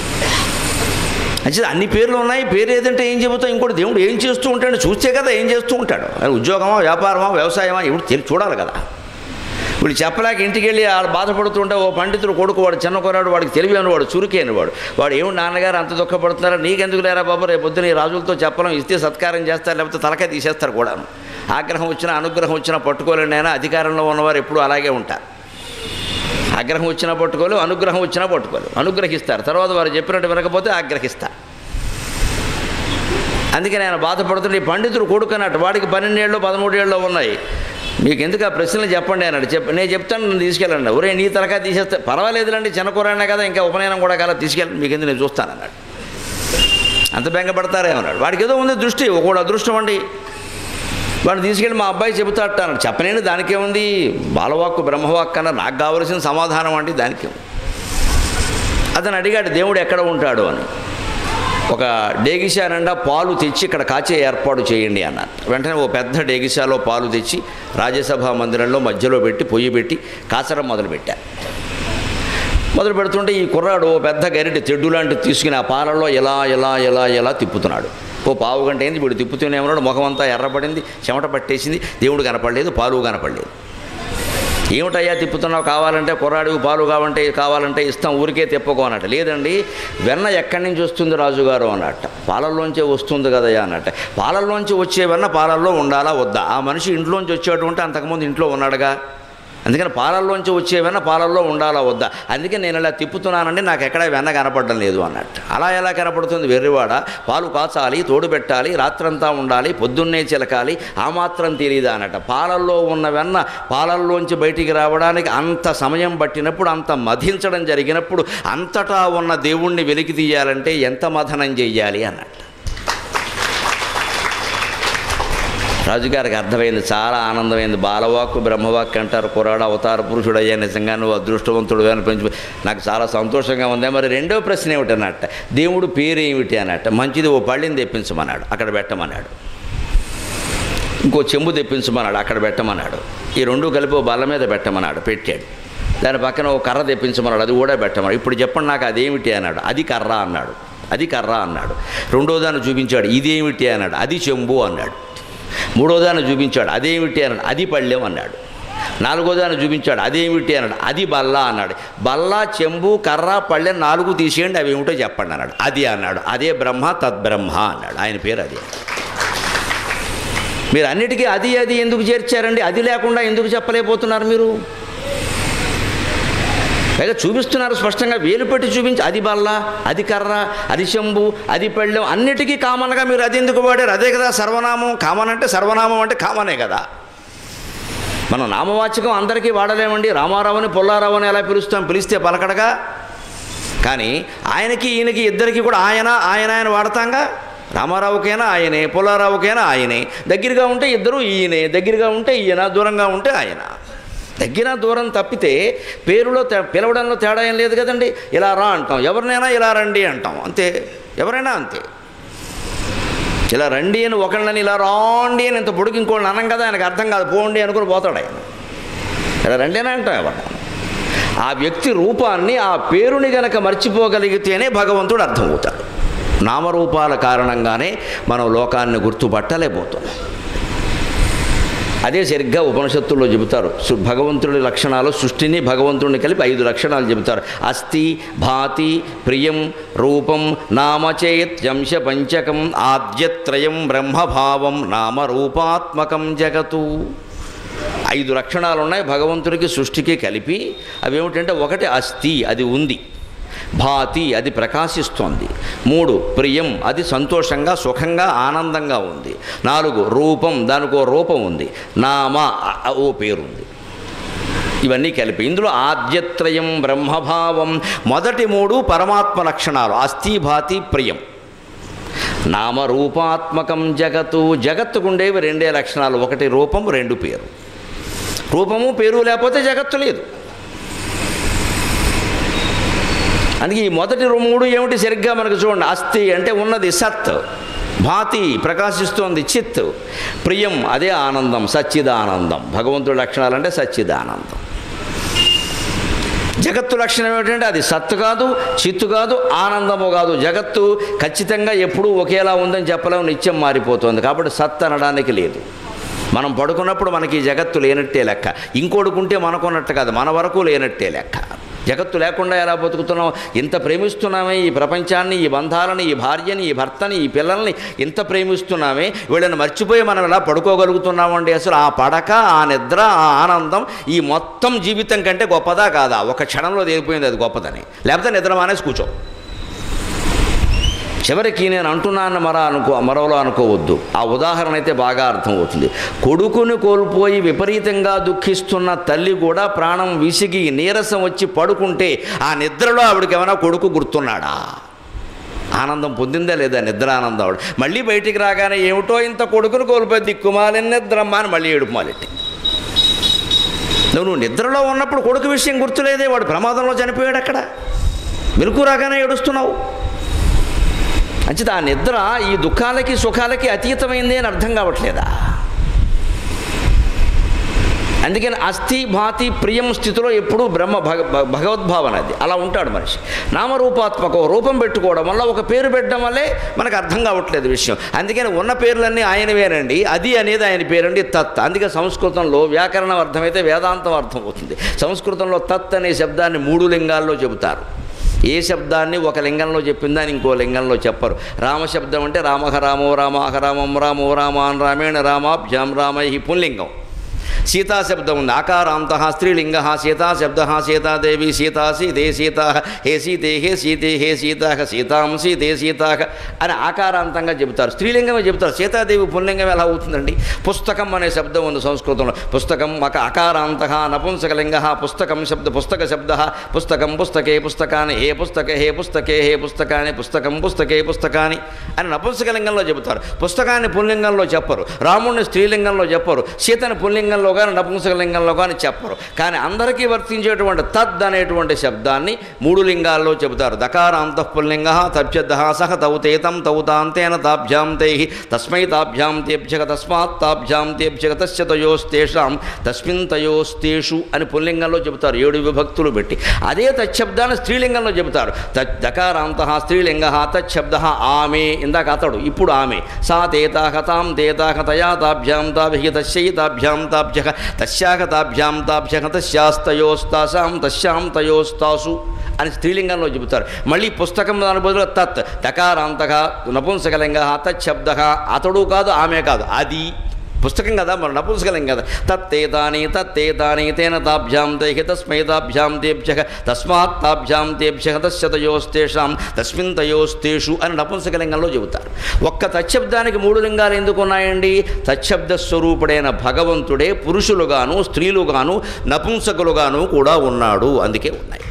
[SPEAKER 2] అంటే అన్ని పేర్లు ఉన్నాయి పేరు ఏదంటే ఏం చెబుతావు ఇంకోటి దేవుడు ఏం చేస్తూ ఉంటాడు చూస్తే కదా ఏం చేస్తూ ఉంటాడు అది ఉద్యోగమా వ్యాపారమా వ్యవసాయమా ఇప్పుడు తెలి చూడాలి కదా వీళ్ళు చెప్పలేక ఇంటికి వెళ్ళి వాళ్ళు బాధపడుతుంటే ఓ పండితుడు కొడుకు వాడు చిన్న కుర్రాడు వాడికి తెలివి అనేవాడు చురుకి అనేవాడు వాడు ఏమి నాన్నగారు అంత దుఃఖపడుతున్నారా నీకెందుకు లేరా బాబు రేపు పొద్దున ఈ రాజులతో చెప్పడం ఇస్తే సత్కారం చేస్తారు లేకపోతే తలకాయ తీసేస్తారు కూడాను ఆగ్రహం వచ్చినా అనుగ్రహం వచ్చినా పట్టుకోలేని అయినా అధికారంలో ఉన్నవారు ఎప్పుడూ అలాగే ఉంటారు ఆగ్రహం వచ్చినా పట్టుకోలు అనుగ్రహం వచ్చినా పట్టుకోలు అనుగ్రహిస్తారు తర్వాత వారు చెప్పినట్టు వినకపోతే ఆగ్రహిస్తారు అందుకని ఆయన బాధపడుతుంటే ఈ పండితుడు కొడుకున్నట్టు వాడికి పన్నెండేళ్ళు పదమూడేళ్ళు ఉన్నాయి మీకు ఎందుకు ఆ ప్రశ్నలు చెప్పండి అన్నాడు చెప్ప నేను చెప్తాను నన్ను తీసుకెళ్ళండి ఒరే నీ తలకా తీసేస్తే పర్వాలేదులండి చిన్న కూరైనా కదా ఇంకా ఉపనయనం కూడా కాల తీసుకెళ్ళండి మీకు ఎందుకు నేను చూస్తాను అన్నాడు అంత బెంగపడతారేమన్నాడు వాడికి ఏదో ఉంది దృష్టి ఒకడు అదృష్టం అండి వాడిని తీసుకెళ్ళి మా అబ్బాయి చెబుతాట అన్నాడు చెప్పలేని దానికేముంది బాలవాక్కు బ్రహ్మవాక్కు అన్న నాకు కావలసిన సమాధానం అండి దానికే అతను అడిగాడు దేవుడు ఎక్కడ ఉంటాడు అని ఒక డేగిషా నిండా పాలు తెచ్చి ఇక్కడ కాచే ఏర్పాటు చేయండి అన్నారు వెంటనే ఓ పెద్ద డేగిషాలో పాలు తెచ్చి రాజ్యసభ మందిరంలో మధ్యలో పెట్టి పొయ్యి పెట్టి కాచడం మొదలుపెట్టారు మొదలు పెడుతుంటే ఈ కుర్రాడు ఓ పెద్ద గరిటె తెడ్డు లాంటిది తీసుకుని ఆ పాలల్లో ఇలా ఇలా ఇలా ఇలా తిప్పుతున్నాడు ఓ పావు గంట అయింది వీడు తిప్పుతూనే ఉన్నాడు ముఖం అంతా ఎర్రపడింది చెమట పట్టేసింది దేవుడు కనపడలేదు పాలు కనపడలేదు ఏమిటయ్యా తిప్పుతున్నావు కావాలంటే కుర్రాడికి పాలు కావాలంటే కావాలంటే ఇస్తాం ఊరికే తిప్పకో అన్నట్టు లేదండి వెన్న ఎక్కడి నుంచి వస్తుంది రాజుగారు అన్నట్ట పాలల్లోంచే వస్తుంది కదయ్యా అన్నట్ట పాలల్లోంచి వచ్చే వెన్న పాలల్లో ఉండాలా వద్దా ఆ మనిషి ఇంట్లోంచి వచ్చేటువంటి అంతకుముందు ఇంట్లో ఉన్నాడుగా అందుకని పాలల్లోంచి వచ్చే వెన్న పాలల్లో ఉండాలా వద్దా అందుకే నేను ఇలా తిప్పుతున్నానండి నాకు ఎక్కడ వెన్న కనపడడం లేదు అన్నట్టు అలా ఎలా కనపడుతుంది వెర్రివాడ పాలు కాచాలి తోడు పెట్టాలి రాత్రంతా ఉండాలి పొద్దున్నే చిలకాలి ఆ మాత్రం తెలియదా అన్నట్ట పాలల్లో ఉన్న వెన్న పాలల్లోంచి బయటికి రావడానికి అంత సమయం పట్టినప్పుడు అంత మధించడం జరిగినప్పుడు అంతటా ఉన్న దేవుణ్ణి వెలికి తీయాలంటే ఎంత మథనం చెయ్యాలి అన్నట్టు రాజుగారికి అర్థమైంది చాలా ఆనందమైంది బాలవాక్కు బ్రహ్మవాక్కు అంటారు కురాడు అవతార పురుషుడు అయ్యా నిజంగా నువ్వు అదృష్టవంతుడు అని పెంచి నాకు చాలా సంతోషంగా ఉంది మరి రెండో ప్రశ్న ఏమిటన్నట్ట దేవుడు పేరు ఏమిటి అన్నట్ట మంచిది ఓ పళ్ళిని తెప్పించమన్నాడు అక్కడ పెట్టమన్నాడు ఇంకో చెంబు తెప్పించమన్నాడు అక్కడ పెట్టమన్నాడు ఈ రెండు కలిపి ఓ బల్ల మీద పెట్టమన్నాడు పెట్టాడు దాని పక్కన ఓ కర్ర తెప్పించమన్నాడు అది కూడా పెట్టమన్నాడు ఇప్పుడు చెప్పండి నాకు అదేమిటి అన్నాడు అది కర్ర అన్నాడు అది కర్ర అన్నాడు రెండో దాన్ని చూపించాడు ఇదేమిటి అన్నాడు అది చెంబు అన్నాడు మూడో దాన్ని చూపించాడు అదేమిటి అన్నాడు అది పళ్ళెం అన్నాడు నాలుగో దాన్ని చూపించాడు అదేమిటి అన్నాడు అది బల్ల అన్నాడు బల్ల చెంబు కర్ర పళ్ళెం నాలుగు తీసేయండి అవి ఏమిటో చెప్పండి అన్నాడు అది అన్నాడు అదే బ్రహ్మ తద్బ్రహ్మ అన్నాడు ఆయన పేరు అది మీరు అన్నిటికీ అది అది ఎందుకు చేర్చారండి అది లేకుండా ఎందుకు చెప్పలేకపోతున్నారు మీరు పైగా చూపిస్తున్నారు స్పష్టంగా వేలు పెట్టి చూపించి అది బల్ల అది కర్ర అది చెంబు అది పళ్ళెం అన్నిటికీ కామన్గా మీరు అది ఎందుకు వాడారు అదే కదా సర్వనామం కామన్ అంటే సర్వనామం అంటే కామనే కదా మనం నామవాచకం అందరికీ వాడలేమండి రామారావుని పుల్లారావు అని ఎలా పిలుస్తాం పిలిస్తే పలకడగా కానీ ఆయనకి ఈయనకి ఇద్దరికి కూడా ఆయన ఆయన ఆయన వాడతాంగా రామారావుకైనా ఆయనే పుల్లారావుకైనా ఆయనే దగ్గరగా ఉంటే ఇద్దరు ఈయనే దగ్గరగా ఉంటే ఈయన దూరంగా ఉంటే ఆయన దగ్గర దూరం తప్పితే పేరులో తే- పిలవడంలో తేడా ఏం లేదు కదండి ఇలా రా అంటాం ఎవరినైనా ఇలా రండి అంటాం అంతే ఎవరైనా అంతే ఇలా రండి అని ఒకళ్ళని ఇలా రాండి అని ఇంత పొడుగు ఇంకోళ్ళని అనం కదా ఆయనకు అర్థం కాదు పోండి అనుకుని పోతాడు ఆయన ఇలా రండి అని అంటాం ఎవరు ఆ వ్యక్తి రూపాన్ని ఆ పేరుని గనక మర్చిపోగలిగితేనే భగవంతుడు అర్థమవుతాడు నామరూపాల కారణంగానే మనం లోకాన్ని గుర్తుపట్టలేకపోతున్నాం అదే సరిగ్గా ఉపనిషత్తుల్లో చెబుతారు సు- భగవంతుడి లక్షణాలు సృష్టిని భగవంతుడిని కలిపి ఐదు లక్షణాలు చెబుతారు అస్థి భాతి ప్రియం రూపం నామచేత్యంశ పంచకం ఆద్యత్రయం బ్రహ్మభావం నామరూపాత్మకం జగతు ఐదు లక్షణాలు ఉన్నాయి భగవంతుడికి సృష్టికి కలిపి అవి ఏమిటంటే ఒకటి అస్థి అది ఉంది భాతి అది ప్రకాశిస్తోంది మూడు ప్రియం అది సంతోషంగా సుఖంగా ఆనందంగా ఉంది నాలుగు రూపం దానికి ఓ రూపం ఉంది నామ అ- అ- ఓ పేరుంది ఇవన్నీ కలిపి ఇందులో ఆద్యత్రయం బ్రహ్మభావం మొదటి మూడు పరమాత్మ లక్షణాలు అస్థి భాతి ప్రియం నామరూపాత్మకం జగత్తు జగత్తుకుండేవి రెండే లక్షణాలు ఒకటి రూపం రెండు పేరు రూపము పేరు లేకపోతే జగత్తు లేదు అందుకే ఈ మొదటి మూడు ఏమిటి సరిగ్గా మనకు చూడండి అస్థి అంటే ఉన్నది సత్ భాతి ప్రకాశిస్తోంది చిత్ ప్రియం అదే ఆనందం సచ్చిదానందం భగవంతుడి లక్షణాలు అంటే సచ్చిదానందం జగత్తు లక్షణం ఏమిటంటే అది సత్తు కాదు చిత్తు కాదు ఆనందము కాదు జగత్తు ఖచ్చితంగా ఎప్పుడూ ఒకేలా ఉందని చెప్పలేము నిత్యం మారిపోతుంది కాబట్టి సత్ అనడానికి లేదు మనం పడుకున్నప్పుడు మనకి ఈ జగత్తు లేనట్టే లెక్క ఇంకొడుకుంటే మనకున్నట్టు కాదు మన వరకు లేనట్టే లెక్క జగత్తు లేకుండా ఎలా బతుకుతున్నాం ఇంత ప్రేమిస్తున్నామే ఈ ప్రపంచాన్ని ఈ బంధాలని ఈ భార్యని ఈ భర్తని ఈ పిల్లల్ని ఇంత ప్రేమిస్తున్నామే వీళ్ళని మర్చిపోయి మనం ఎలా పడుకోగలుగుతున్నామండి అసలు ఆ పడక ఆ నిద్ర ఆ ఆనందం ఈ మొత్తం జీవితం కంటే గొప్పదా కాదా ఒక క్షణంలో తేలిపోయింది అది గొప్పదని లేకపోతే నిద్ర మానేసి కూర్చో చివరికి నేను అంటున్నాను మర అనుకో మరోలో అనుకోవద్దు ఆ ఉదాహరణ అయితే బాగా అర్థమవుతుంది కొడుకుని కోల్పోయి విపరీతంగా దుఃఖిస్తున్న తల్లి కూడా ప్రాణం విసిగి నీరసం వచ్చి పడుకుంటే ఆ నిద్రలో ఆవిడకి ఏమైనా కొడుకు గుర్తున్నాడా ఆనందం పొందిందా లేదా నిద్ర ఆనందం ఆవిడ మళ్ళీ బయటికి రాగానే ఏమిటో ఇంత కొడుకుని కోల్పోయి దిక్కుమాలి నిద్రమ్మ అని మళ్ళీ ఏడుపు మాలెట్టి నువ్వు నువ్వు నిద్రలో ఉన్నప్పుడు కొడుకు విషయం గుర్తులేదే వాడు ప్రమాదంలో చనిపోయాడు అక్కడ మెలకు రాగానే ఏడుస్తున్నావు అంచేత ఆ నిద్ర ఈ దుఃఖాలకి సుఖాలకి అతీతమైంది అని అర్థం కావట్లేదా అందుకని అస్థి భాతి ప్రియం స్థితిలో ఎప్పుడూ బ్రహ్మ భగ భ- భగవద్భావన అది అలా ఉంటాడు మనిషి నామరూపాత్మక రూపం పెట్టుకోవడం వల్ల ఒక పేరు పెట్టడం వల్లే మనకు అర్థం కావట్లేదు విషయం అందుకని ఉన్న పేర్లన్నీ ఆయనవేనండి అది అనేది ఆయన పేరండి తత్ అందుకే సంస్కృతంలో వ్యాకరణం అర్థమైతే వేదాంతం అర్థం అవుతుంది సంస్కృతంలో తత్ అనే శబ్దాన్ని మూడు లింగాల్లో చెబుతారు ఏ శబ్దాన్ని ఒక లింగంలో చెప్పిందని ఇంకో లింగంలో చెప్పరు రామశబ్దం అంటే రామహ రామో రామాహ రామం రామో రామాన్ రామేణ రామాభ్యాం రామై పుల్లింగం సీతా శబ్దం ఉంది ఆకారాంత స్త్రీలింగ సీతా శబ్ద సీతాదేవి సీతా సీతే సీతా హే సీతే హే సీతే హే సీతాక సీతాం సీతే సీతాక అని ఆకారాంతంగా చెబుతారు స్త్రీలింగమే చెబుతారు సీతాదేవి పుల్లింగం ఎలా అవుతుందండి పుస్తకం అనే శబ్దం ఉంది సంస్కృతంలో పుస్తకం ఒక ఆకారాంత నపుంసకలింగ పుస్తకం శబ్ద పుస్తక శబ్ద పుస్తకం పుస్తకే పుస్తకాన్ని హే పుస్తకే హే పుస్తకే హే పుస్తకాన్ని పుస్తకం పుస్తకే పుస్తకాన్ని అని నపుంసకలింగంలో చెబుతారు పుస్తకాన్ని పుల్లింగంలో చెప్పరు రాముడిని స్త్రీలింగంలో చెప్పరు సీతని పుల్లింగంలో కానీ నపుంసకలింగంలో కానీ చెప్పరు కానీ అందరికీ వర్తించేటువంటి తద్ అనేటువంటి శబ్దాన్ని మూడు లింగాల్లో చెబుతారు దకార అంతఃపుల్లింగ తప్యద్ద సహ తౌతేతం తౌతాంతేన తాభ్యాం తై తస్మై తాభ్యాం తేభ్యక తస్మాత్ తాభ్యాం తేభ్యక తస్య తయోస్తేషాం తస్మిన్ తయోస్తేషు అని పుల్లింగంలో చెబుతారు ఏడు విభక్తులు పెట్టి అదే తచ్చబ్దాన్ని స్త్రీలింగంలో చెబుతారు తద్ దకారాంత స్త్రీలింగ తచ్చబ్ద ఆమె ఇందాక అతడు ఇప్పుడు ఆమె సా తేతాహ తాం తేతాహ తయా తాభ్యాం తాభి తస్యై తాభ్యాం తాభ్య తస్యాహ తాభ్యాం తాభ్య తస్యాస్తయోస్తాసాం తస్యాం తయోస్తాసు అని స్త్రీలింగంలో చెబుతారు మళ్ళీ పుస్తకం దాని బదులు తత్ దకారాంతగా నపుంసకలింగ తచ్చబ్ద అతడు కాదు ఆమె కాదు అది పుస్తకం కదా మరి నపుంసకలింగం కదా తత్తేతాని తత్తేతాని తేన తాభ్యాం తైహి తస్మై తాభ్యాం తేభ్య తస్మాత్ తాభ్యాం తేభ్య తస్యతయోస్తేషాం తస్మిన్ తయోస్తేషు అని నపుంసకలింగంలో చెబుతారు ఒక్క తచ్చబ్దానికి మూడు లింగాలు ఎందుకు ఉన్నాయండి తచ్చబ్ద స్వరూపుడైన భగవంతుడే పురుషులుగాను స్త్రీలుగాను నపుంసకులుగాను కూడా ఉన్నాడు అందుకే ఉన్నాయి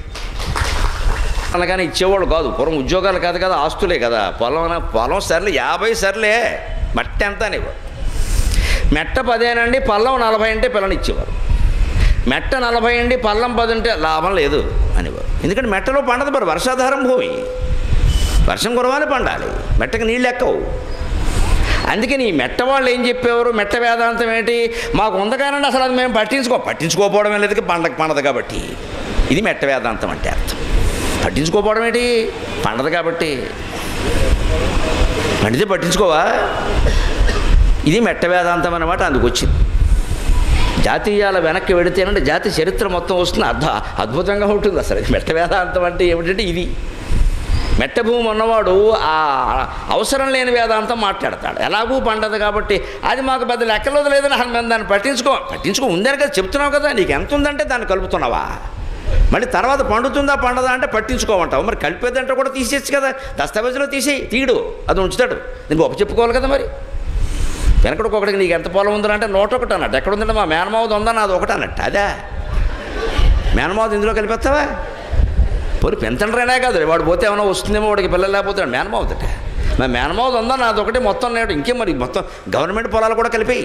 [SPEAKER 2] అనగానే ఇచ్చేవాడు కాదు పూర్వం ఉద్యోగాలు కాదు కదా ఆస్తులే కదా పొలం పొలం సర్లే యాభై సర్లే మట్టి ఎంత అనేవారు మెట్ట పదేనండి పల్లం నలభై అంటే పిల్లనిచ్చేవారు మెట్ట నలభై అండి పల్లం పది అంటే లాభం లేదు అనేవారు ఎందుకంటే మెట్టలో పండదు మరి వర్షాధారం భూమి వర్షం కురవాలి పండాలి మెట్టకి నీళ్ళు ఎక్కవు అందుకని ఈ మెట్ట వాళ్ళు ఏం చెప్పేవారు మెట్ట వేదాంతం ఏంటి మాకు ఉందగానండి అసలు అది మేము పట్టించుకో పట్టించుకోకపోవడం లేదు పండగ పండదు కాబట్టి ఇది మెట్ట వేదాంతం అంటే అర్థం పట్టించుకోకపోవడం ఏంటి పండదు కాబట్టి పండితే పట్టించుకోవా ఇది మెట్ట వేదాంతం అన్నమాట అందుకు వచ్చింది జాతీయాల వెనక్కి వెడితేనంటే జాతి చరిత్ర మొత్తం వస్తుంది అర్థ అద్భుతంగా ఉంటుంది అసలు మెట్ట వేదాంతం అంటే ఏమిటంటే ఇది మెట్ట భూమి ఉన్నవాడు ఆ అవసరం లేని వేదాంతం మాట్లాడతాడు ఎలాగూ పండదు కాబట్టి అది మాకు పెద్ద లెక్కలో లేదని అసలు మేము దాన్ని పట్టించుకో పట్టించుకో ఉందని కదా చెప్తున్నావు కదా నీకు ఎంత ఉందంటే దాన్ని కలుపుతున్నావా మళ్ళీ తర్వాత పండుతుందా పండదా అంటే పట్టించుకోమంటావు మరి కలిపేదంటే కూడా తీసేయచ్చు కదా దస్తావేజులో తీసేయి తీయడు అది ఉంచుతాడు నేను గొప్ప చెప్పుకోవాలి కదా మరి వెనకడికి ఒకటికి నీకు ఎంత పొలం ఉందని అంటే నూట ఒకటి అన్నట్టు ఎక్కడ ఉందంటే మా మేనమావది ఉందా నాది ఒకటి అన్నట్టు అదే మేనమావది ఇందులో కలిపేస్తావా పోనీ పెంచండ్రైనా కాదు వాడు పోతే ఏమైనా వస్తుందేమో వాడికి పిల్లలు లేకపోతే మేనమావదట మా మేనమావది ఉందా నాది ఒకటి మొత్తం నేడు ఇంకేం మరి మొత్తం గవర్నమెంట్ పొలాలు కూడా కలిపేయి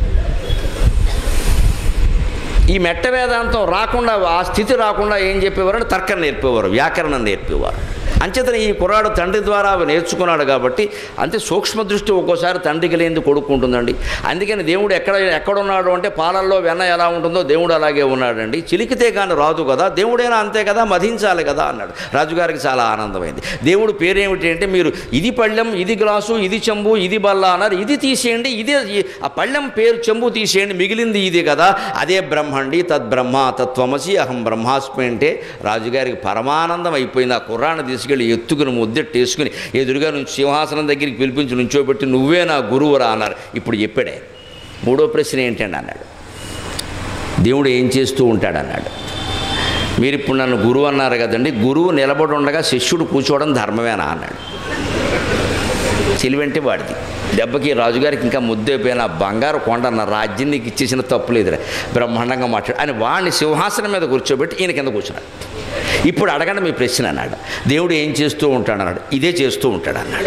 [SPEAKER 2] ఈ మెట్ట వేదాంతం రాకుండా ఆ స్థితి రాకుండా ఏం చెప్పేవారు అంటే తర్కం నేర్పేవారు వ్యాకరణం నేర్పేవారు అంచేతన ఈ కుర్రాడు తండ్రి ద్వారా అవి నేర్చుకున్నాడు కాబట్టి అంతే సూక్ష్మ దృష్టి ఒక్కోసారి తండ్రికి లేనిది కొడుకుంటుందండి అందుకని దేవుడు ఎక్కడ ఎక్కడున్నాడు అంటే పాలల్లో వెన్న ఎలా ఉంటుందో దేవుడు అలాగే ఉన్నాడండి చిలికితే కానీ రాదు కదా దేవుడైనా అంతే కదా మధించాలి కదా అన్నాడు రాజుగారికి చాలా ఆనందమైంది దేవుడు పేరేమిటి అంటే మీరు ఇది పళ్ళెం ఇది గ్లాసు ఇది చెంబు ఇది బల్ల అన్నారు ఇది తీసేయండి ఇదే ఈ- ఆ పళ్ళెం పేరు చెంబు తీసేయండి మిగిలింది ఇది కదా అదే బ్రహ్మండి తద్బ్రహ్మ తత్వమసి అహం బ్రహ్మాస్మి అంటే రాజుగారికి పరమానందం అయిపోయింది ఆ కుర్రాన్ని తీసుకెళ్ళి ఎత్తుకుని ముద్దెట్టేసుకుని ఎదురుగా నుంచి సింహాసనం దగ్గరికి పిలిపించి నుంచోబెట్టి నువ్వే నా గురువురా అన్నారు ఇప్పుడు చెప్పాడే మూడో ప్రశ్న ఏంటండి అన్నాడు దేవుడు ఏం చేస్తూ ఉంటాడు అన్నాడు మీరు ఇప్పుడు నన్ను గురువు అన్నారు కదండి గురువు నిలబడి ఉండగా శిష్యుడు కూర్చోవడం ధర్మమేనా అన్నాడు తెలివంటే వాడిది దెబ్బకి రాజుగారికి ఇంకా ముద్దైపోయిన ఆ బంగారు కొండ నా రాజ్యం నీకు ఇచ్చేసిన తప్పు లేదురా బ్రహ్మాండంగా మాట్లాడు అని వాడిని సింహాసనం మీద కూర్చోబెట్టి ఈయన కింద కూర్చున్నాడు ఇప్పుడు అడగండి మీ ప్రశ్న అన్నాడు దేవుడు ఏం చేస్తూ ఉంటాడు అన్నాడు ఇదే చేస్తూ ఉంటాడు అన్నాడు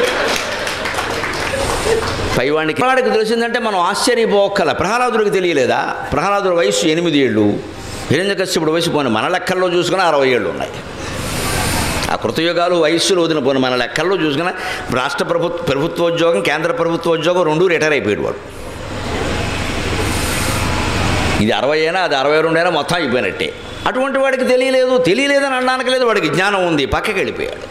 [SPEAKER 2] పైవాడికి వాడికి తెలిసిందంటే మనం ఆశ్చర్యపోక్కల ప్రహ్లాదుడికి తెలియలేదా ప్రహ్లాదుడి వయసు ఎనిమిది ఏళ్ళు హిరణ్యకశ్యపుడు వయసు పోయిన మన లెక్కల్లో చూసుకుని అరవై ఏళ్ళు ఉన్నాయి ఆ కృతయుగాలు వయస్సులో వదిన పోయిన మన లెక్కల్లో చూసుకున్న రాష్ట్ర ప్రభుత్వ ప్రభుత్వోద్యోగం కేంద్ర ప్రభుత్వోద్యోగం రెండు రిటైర్ అయిపోయాడు వాడు ఇది అరవై అయినా అది అరవై రెండు అయినా మొత్తం అయిపోయినట్టే అటువంటి వాడికి తెలియలేదు తెలియలేదని అనడానికి లేదు వాడికి జ్ఞానం ఉంది పక్కకి వెళ్ళిపోయాడు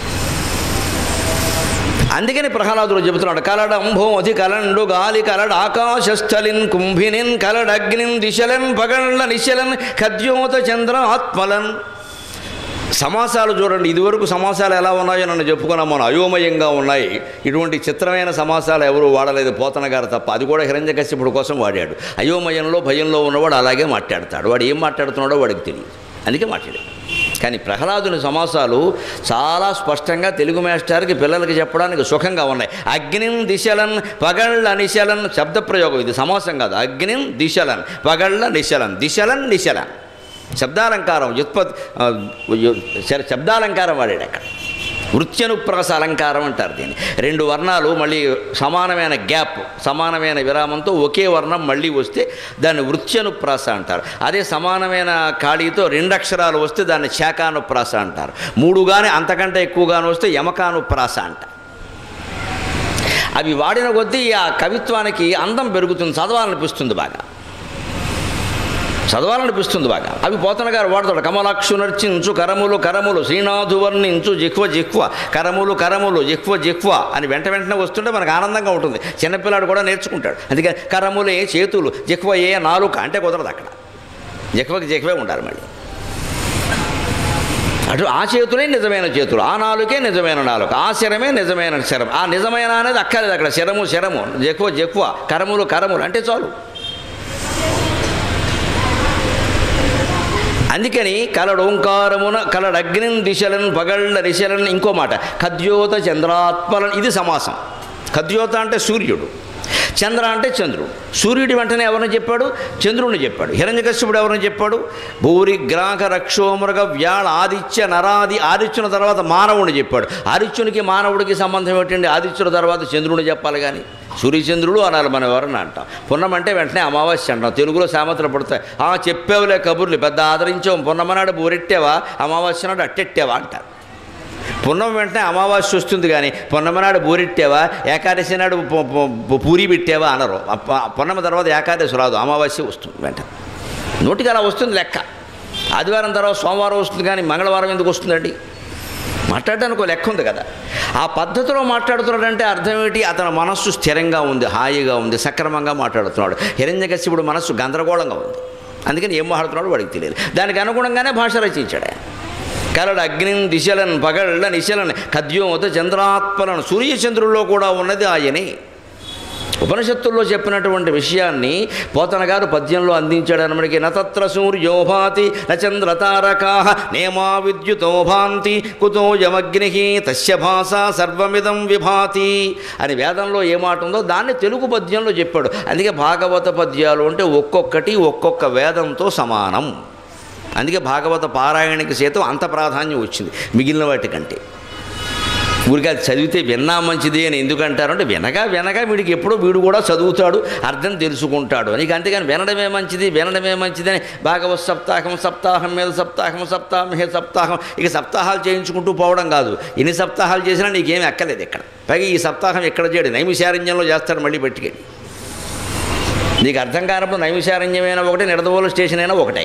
[SPEAKER 2] అందుకని ప్రహ్లాదుడు చెబుతున్నాడు కలడంభోతి కలండు గాలి కలడ ఆకాశస్థలిన్ కుంభినిన్ కలడగ్నిన్ దిశలన్ పగళ్ళ నిశలన్ ఖద్యోత చంద్ర ఆత్మలన్ సమాసాలు చూడండి ఇదివరకు సమాసాలు ఎలా ఉన్నాయో నన్ను చెప్పుకున్నాం మనం అయోమయంగా ఉన్నాయి ఇటువంటి చిత్రమైన సమాసాలు ఎవరు వాడలేదు పోతన గారు తప్ప అది కూడా హిరణ్యకశ్యపుడు కోసం వాడాడు అయోమయంలో భయంలో ఉన్నవాడు అలాగే మాట్లాడతాడు వాడు ఏం మాట్లాడుతున్నాడో వాడికి తెలియదు అందుకే మాట్లాడాడు కానీ ప్రహ్లాదుని సమాసాలు చాలా స్పష్టంగా తెలుగు మాస్టర్కి పిల్లలకి చెప్పడానికి సుఖంగా ఉన్నాయి అగ్నిం దిశలన్ పగళ్ళ నిశలన్ శబ్ద ప్రయోగం ఇది సమాసం కాదు అగ్నిం దిశలన్ పగళ్ళ నిశలన్ దిశలన్ నిశలన్ శబ్దాలంకారం వ్యుత్పత్తి ఆ, యు- శ- శబ్దాలంకారం వాడాడు అక్కడ వృత్యనుప్రాస అలంకారం అంటారు దీన్ని రెండు వర్ణాలు మళ్ళీ సమానమైన గ్యాప్ సమానమైన విరామంతో ఒకే వర్ణం మళ్ళీ వస్తే దాన్ని వృత్యనుప్రాస అంటారు అదే సమానమైన ఖాళీతో రెండు అక్షరాలు వస్తే దాన్ని శాఖానుప్రాస అంటారు మూడు కానీ అంతకంటే ఎక్కువగాను వస్తే యమకానుప్రాస అంటారు అవి వాడిన కొద్దీ ఆ కవిత్వానికి అందం పెరుగుతుంది చదవాలనిపిస్తుంది బాగా చదవాలనిపిస్తుంది బాగా అవి పోతన గారు వాడతాడు కమలాక్షు నర్చించు కరములు కరములు శ్రీనాథు వర్ణించు జిహ్వ జిహ్వ కరములు కరములు జిహ్వ జిహ్వ అని వెంట వెంటనే వస్తుంటే మనకు ఆనందంగా ఉంటుంది చిన్నపిల్లాడు కూడా నేర్చుకుంటాడు అందుకని కరములే చేతులు జిహ్వ ఏ నాలుక అంటే కుదరదు అక్కడ జిహ్వకి జిహ్వే ఉండాలి మళ్ళీ అటు ఆ చేతులే నిజమైన చేతులు ఆ నాలుకే నిజమైన నాలుక ఆ శరమే నిజమైన శరం ఆ నిజమైన అనేది అక్కర్లేదు అక్కడ శరము శరము జక్కువ జక్కువ కరములు కరములు అంటే చాలు అందుకని కలడు ఓంకారమున కలడు అగ్నిన్ దిశలన్ పగళ్ళ దిశలన్ ఇంకో మాట ఖద్యోత చంద్రాత్మలన్ ఇది సమాసం ఖద్యోత అంటే సూర్యుడు చంద్ర అంటే చంద్రుడు సూర్యుడి వెంటనే ఎవరిని చెప్పాడు చంద్రుడిని చెప్పాడు హిరణ్యకశ్యపుడు ఎవరిని చెప్పాడు భూరి గ్రాహక రక్షోమృగ వ్యాళ ఆదిత్య నరాది ఆదిత్యుని తర్వాత మానవుని చెప్పాడు ఆదిత్యునికి మానవుడికి సంబంధం ఏంటండి ఆదిత్యుల తర్వాత చంద్రుడిని చెప్పాలి కానీ సూర్యచంద్రుడు అనాలి మనం ఎవరన్నా అంటాం పున్నం అంటే వెంటనే అమావాస్య అంటాం తెలుగులో సామెతలు పడతాయి ఆ చెప్పేవులే కబుర్లు పెద్ద ఆదరించాం పున్నమనాడు బూరెట్టావా అమావాస్య నాడు అట్టెట్టావా అంటారు పున్నం వెంటనే అమావాస్య వస్తుంది కానీ పున్నమనాడు బూరెట్టావా ఏకాదశి నాడు పు- పు- పూరి పెట్టావా అనరు అప్ప- పున్నమ తర్వాత ఏకాదశి రాదు అమావాస్య వస్తుంది వెంటనే నోటికి అలా వస్తుంది లెక్క ఆదివారం తర్వాత సోమవారం వస్తుంది కానీ మంగళవారం ఎందుకు వస్తుందండి మాట్లాడడానికి ఒక లెక్క ఉంది కదా ఆ పద్ధతిలో మాట్లాడుతున్నాడంటే అర్థం ఏంటి అతని మనస్సు స్థిరంగా ఉంది హాయిగా ఉంది సక్రమంగా మాట్లాడుతున్నాడు హిరణ్యకశిపుడు మనస్సు గందరగోళంగా ఉంది అందుకని ఏం మాట్లాడుతున్నాడో వాడికి తెలియదు దానికి అనుగుణంగానే భాష రచించాడు ఆయన కలడు అగ్నిని దిశలను పగళ్ళ నిశలను ఖద్యోత చంద్రాత్మలను సూర్యచంద్రుల్లో కూడా ఉన్నది ఆయనే ఉపనిషత్తుల్లో చెప్పినటువంటి విషయాన్ని పోతన గారు పద్యంలో అందించాడు మనకి నతత్ర సూర్యోభాతి నచంద్రతారకా నేమా విద్యుతో భాంతి కుతో యమగ్ని తస్య భాష సర్వమిదం విభాతి అని వేదంలో ఏ మాట ఉందో దాన్ని తెలుగు పద్యంలో చెప్పాడు అందుకే భాగవత పద్యాలు అంటే ఒక్కొక్కటి ఒక్కొక్క వేదంతో సమానం అందుకే భాగవత పారాయణకి సైతం అంత ప్రాధాన్యం వచ్చింది మిగిలిన వాటికంటే ఊరికి అది చదివితే విన్నా మంచిది అని ఎందుకంటారు అంటే వినగా వినగా వీడికి ఎప్పుడో వీడు కూడా చదువుతాడు అర్థం తెలుసుకుంటాడు నీకు అంతేగాని వినడమే మంచిది వినడమే మంచిది అని భాగవత సప్తాహం సప్తాహం మీద సప్తాహం సప్తాహం మీద సప్తాహం ఇక సప్తాహాలు చేయించుకుంటూ పోవడం కాదు ఎన్ని సప్తాహాలు చేసినా నీకేమీ ఎక్కలేదు ఇక్కడ పైగా ఈ సప్తాహం ఎక్కడ చేయడు నైమిషారణ్యంలో చేస్తాడు మళ్ళీ పెట్టుకెళ్ళి నీకు అర్థం కానప్పుడు నైమిషారణ్యమైనా ఒకటే నిడదవోలు స్టేషన్ అయినా ఒకటే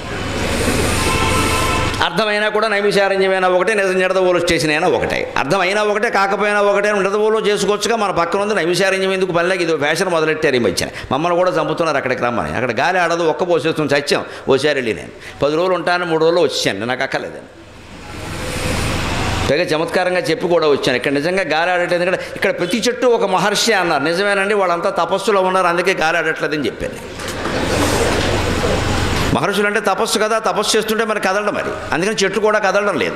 [SPEAKER 2] అర్థమైనా కూడా నైమిషారణ్యమైనా ఒకటే నిజ నిడదవోలు స్టేషన్ అయినా ఒకటే అర్థమైనా ఒకటే కాకపోయినా ఒకటే నిడదవోలు చేసుకోవచ్చుగా మన పక్కన ఉంది నైమిషారణ్యం ఎందుకు పనిలేక ఇది ఫ్యాషన్ మొదలెట్టారు ఈ మధ్యన మమ్మల్ని కూడా చంపుతున్నారు అక్కడికి రమ్మని అక్కడ గాలి ఆడదు ఒక్క పోసేస్తుంది సత్యం ఓసారి వెళ్ళి నేను పది రోజులు ఉంటాను మూడు రోజులు వచ్చాను నాకు అక్కర్లేదని పైగా చమత్కారంగా చెప్పి కూడా వచ్చాను ఇక్కడ నిజంగా గాలి ఆడట్లేదు ఎందుకంటే ఇక్కడ ప్రతి చెట్టు ఒక మహర్షి అన్నారు నిజమేనండి వాళ్ళంతా తపస్సులో ఉన్నారు అందుకే గాలి ఆడట్లేదని చెప్పాను మహర్షులు అంటే తపస్సు కదా తపస్సు చేస్తుంటే మరి కదలడం మరి అందుకని చెట్టు కూడా కదలడం లేదు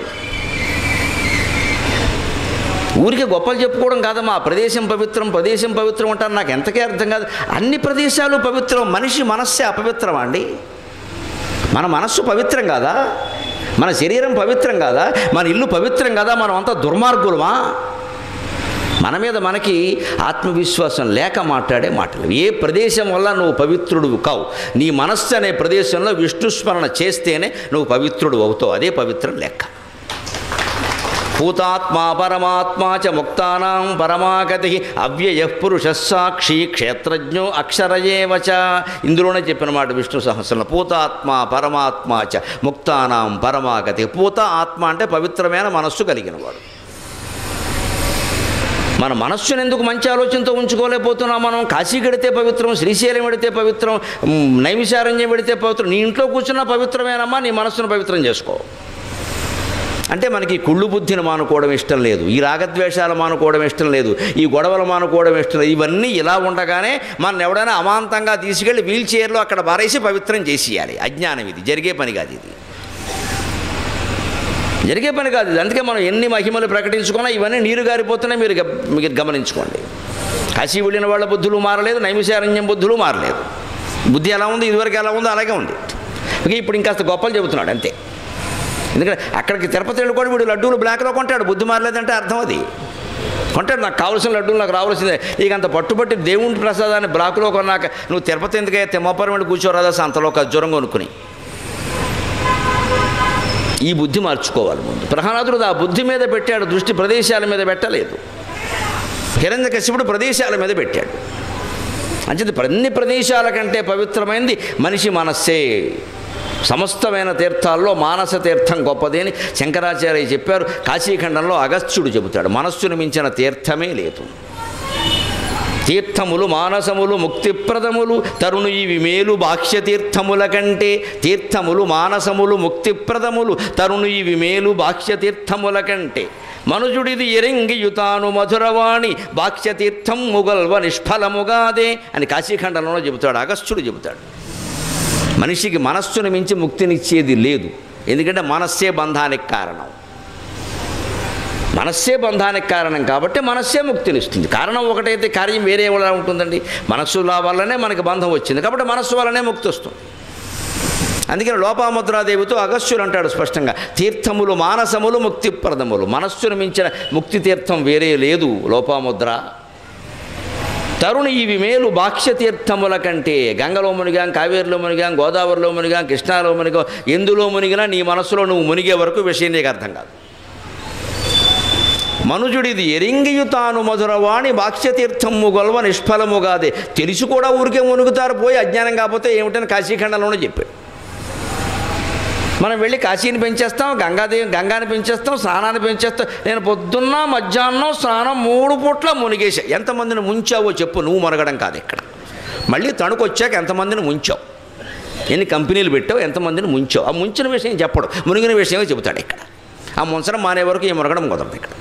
[SPEAKER 2] ఊరికి గొప్పలు చెప్పుకోవడం కాదమ్మా ఆ ప్రదేశం పవిత్రం ప్రదేశం పవిత్రం అంటారు నాకు ఎంతకే అర్థం కాదు అన్ని ప్రదేశాలు పవిత్రం మనిషి మనస్సే అపవిత్రమా అండి మన మనస్సు పవిత్రం కాదా మన శరీరం పవిత్రం కాదా మన ఇల్లు పవిత్రం కాదా మనం అంతా దుర్మార్గులమా మన మీద మనకి ఆత్మవిశ్వాసం లేక మాట్లాడే మాటలు ఏ ప్రదేశం వల్ల నువ్వు పవిత్రుడు కావు నీ మనస్సు అనే ప్రదేశంలో విష్ణుస్మరణ చేస్తేనే నువ్వు పవిత్రుడు అవుతావు అదే పవిత్రం లెక్క భూతాత్మా పరమాత్మా చ ముక్తానాం పరమాగతి అవ్యయ పురుష సాక్షి క్షేత్రజ్ఞో అక్షరయేవ చ ఇందులోనే చెప్పిన మాట విష్ణు సహస్రంలో పూతాత్మ పరమాత్మ చ ముక్తానాం పరమాగతి పూత ఆత్మ అంటే పవిత్రమైన మనస్సు కలిగిన వాడు మన మనస్సును ఎందుకు మంచి ఆలోచనతో ఉంచుకోలేకపోతున్నాం మనం కాశీ గడితే పవిత్రం శ్రీశైలం పెడితే పవిత్రం మ్, నైమిషారణ్యం పెడితే పవిత్రం నీ ఇంట్లో కూర్చున్నా పవిత్రమేనమ్మా నీ మనస్సును పవిత్రం చేసుకో అంటే మనకి కుళ్ళు బుద్ధిని మానుకోవడం ఇష్టం లేదు ఈ రాగద్వేషాలు మానుకోవడం ఇష్టం లేదు ఈ గొడవలు మానుకోవడం ఇష్టం లేదు ఇవన్నీ ఇలా ఉండగానే మన ఎవడైనా అమాంతంగా తీసుకెళ్ళి వీల్ చైర్లో అక్కడ బారేసి పవిత్రం చేసేయాలి అజ్ఞానం ఇది జరిగే పని కాదు ఇది జరిగే పని కాదు ఇది అందుకే మనం ఎన్ని మహిమలు ప్రకటించుకున్నా ఇవన్నీ నీరు గారిపోతున్నాయి మీరు గ- మీరు గమనించుకోండి కాశీ వెళ్ళిన వాళ్ళ బుద్ధులు మారలేదు నైమిషారణ్యం బుద్ధులు మారలేదు బుద్ధి ఎలా ఉంది ఇదివరకు ఎలా ఉందో అలాగే ఉంది ఓకే ఇప్పుడు ఇంకాస్త గొప్పలు చెబుతున్నాడు అంతే ఎందుకంటే అక్కడికి తిరుపతి వెళ్ళి కూడా వీడు లడ్డూలు బ్లాక్లో కొంటాడు బుద్ధి మారలేదంటే అర్థం అది కొంటాడు నాకు కావాల్సిన లడ్డూలు నాకు రావాల్సిందే ఇక అంత పట్టుబట్టి దేవుని ప్రసాదాన్ని బ్లాక్లో కొన్నాక నువ్వు తిరుపతి ఎందుకయ్యా తిమ్మపురం వెళ్ళి కూర్చోరాదా అంతలో ఖర్జూరం కొనుక్కుని ఈ బుద్ధి మార్చుకోవాలి ముందు ప్రహ్లాదుడు ఆ బుద్ధి మీద పెట్టాడు దృష్టి ప్రదేశాల మీద పెట్టలేదు హిరణ్య కశ్యపుడు ప్రదేశాల మీద పెట్టాడు అంచేది అన్ని ప్రదేశాల కంటే పవిత్రమైనది మనిషి మనస్సే సమస్తమైన తీర్థాల్లో మానస తీర్థం గొప్పది అని శంకరాచార్య చెప్పారు కాశీఖండంలో అగస్త్యుడు చెబుతాడు మనస్సును మించిన తీర్థమే లేదు తీర్థములు మానసములు ముక్తిప్రదములు తరుణు ఇవి మేలు బాహ్య తీర్థముల కంటే తీర్థములు మానసములు ముక్తిప్రదములు తరుణు ఇవి మేలు బాహ్య తీర్థముల కంటే మనుజుడిది ఎరింగియుతాను మధురవాణి బాహ్య తీర్థం ముగల్వ నిష్ఫలముగాదే అని కాశీఖండంలో చెబుతాడు అగస్త్యుడు చెబుతాడు మనిషికి మనస్సును మించి ముక్తినిచ్చేది లేదు ఎందుకంటే మనస్సే బంధానికి కారణం మనస్సే బంధానికి కారణం కాబట్టి మనస్సే ముక్తినిస్తుంది కారణం ఒకటైతే కార్యం వేరే ఎలా ఉంటుందండి మనస్సు వల్లనే మనకి బంధం వచ్చింది కాబట్టి మనస్సు వల్లనే ముక్తి వస్తుంది అందుకని లోపాముద్రాదేవితో అగస్త్యులు అంటాడు స్పష్టంగా తీర్థములు మానసములు ముక్తిప్రదములు మనస్సును మించిన ముక్తి తీర్థం వేరే లేదు లోపాముద్ర తరుణి ఇవి మేలు బాక్ష్య తీర్థముల కంటే గంగలో మునిగాం కావేరిలో మునిగాం గోదావరిలో మునిగాం కృష్ణాలో మునిగాం ఎందులో మునిగినా నీ మనసులో నువ్వు మునిగే వరకు విషయం నీకు అర్థం కాదు మనుజుడిది ఎరింగియు తాను మధురవాణి బాక్ష్యతీర్థము గొల్వ నిష్ఫలముగాదే తెలిసి కూడా ఊరికే మునుగుతారు పోయి అజ్ఞానం కాకపోతే ఏమిటని కాశీఖండంలోనే చెప్పాడు మనం వెళ్ళి కాశీని పెంచేస్తాం గంగాదేవి గంగాని పెంచేస్తాం స్నానాన్ని పెంచేస్తాం నేను పొద్దున్న మధ్యాహ్నం స్నానం మూడు పూట్ల మునిగేసా ఎంతమందిని ముంచావో చెప్పు నువ్వు మునగడం కాదు ఇక్కడ మళ్ళీ తణుకు వచ్చాక ఎంతమందిని ముంచావు ఎన్ని కంపెనీలు పెట్టావు ఎంతమందిని ముంచావు ఆ ముంచిన విషయం చెప్పడు మునిగిన విషయమే చెబుతాడు ఇక్కడ ఆ ముంచడం మానే వరకు ఈ మునగడం కుదరదు ఇక్కడ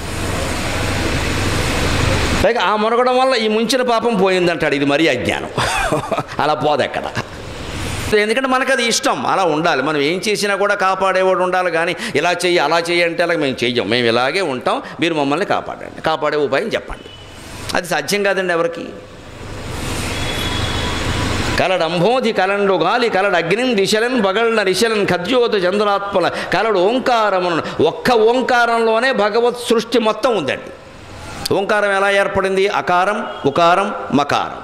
[SPEAKER 2] పైగా ఆ మునగడం వల్ల ఈ ముంచిన పాపం పోయిందంటాడు ఇది మరీ అజ్ఞానం అలా పోదెక్కడ ఎందుకంటే మనకు అది ఇష్టం అలా ఉండాలి మనం ఏం చేసినా కూడా కాపాడేవాడు ఉండాలి కానీ ఇలా చెయ్యి అలా చెయ్యి అంటే అలా మేము చెయ్యం మేము ఇలాగే ఉంటాం మీరు మమ్మల్ని కాపాడండి కాపాడే ఉపాయం చెప్పండి అది సాధ్యం కాదండి ఎవరికి కలడంభోధి కలండు గాలి కలడు అగ్నిం దిశలన్ పగళ్ళ రిశలన్ ఖద్యోత చంద్రాత్మల కలడు ఓంకారమును ఒక్క ఓంకారంలోనే భగవత్ సృష్టి మొత్తం ఉందండి ఓంకారం ఎలా ఏర్పడింది అకారం ఉకారం మకారం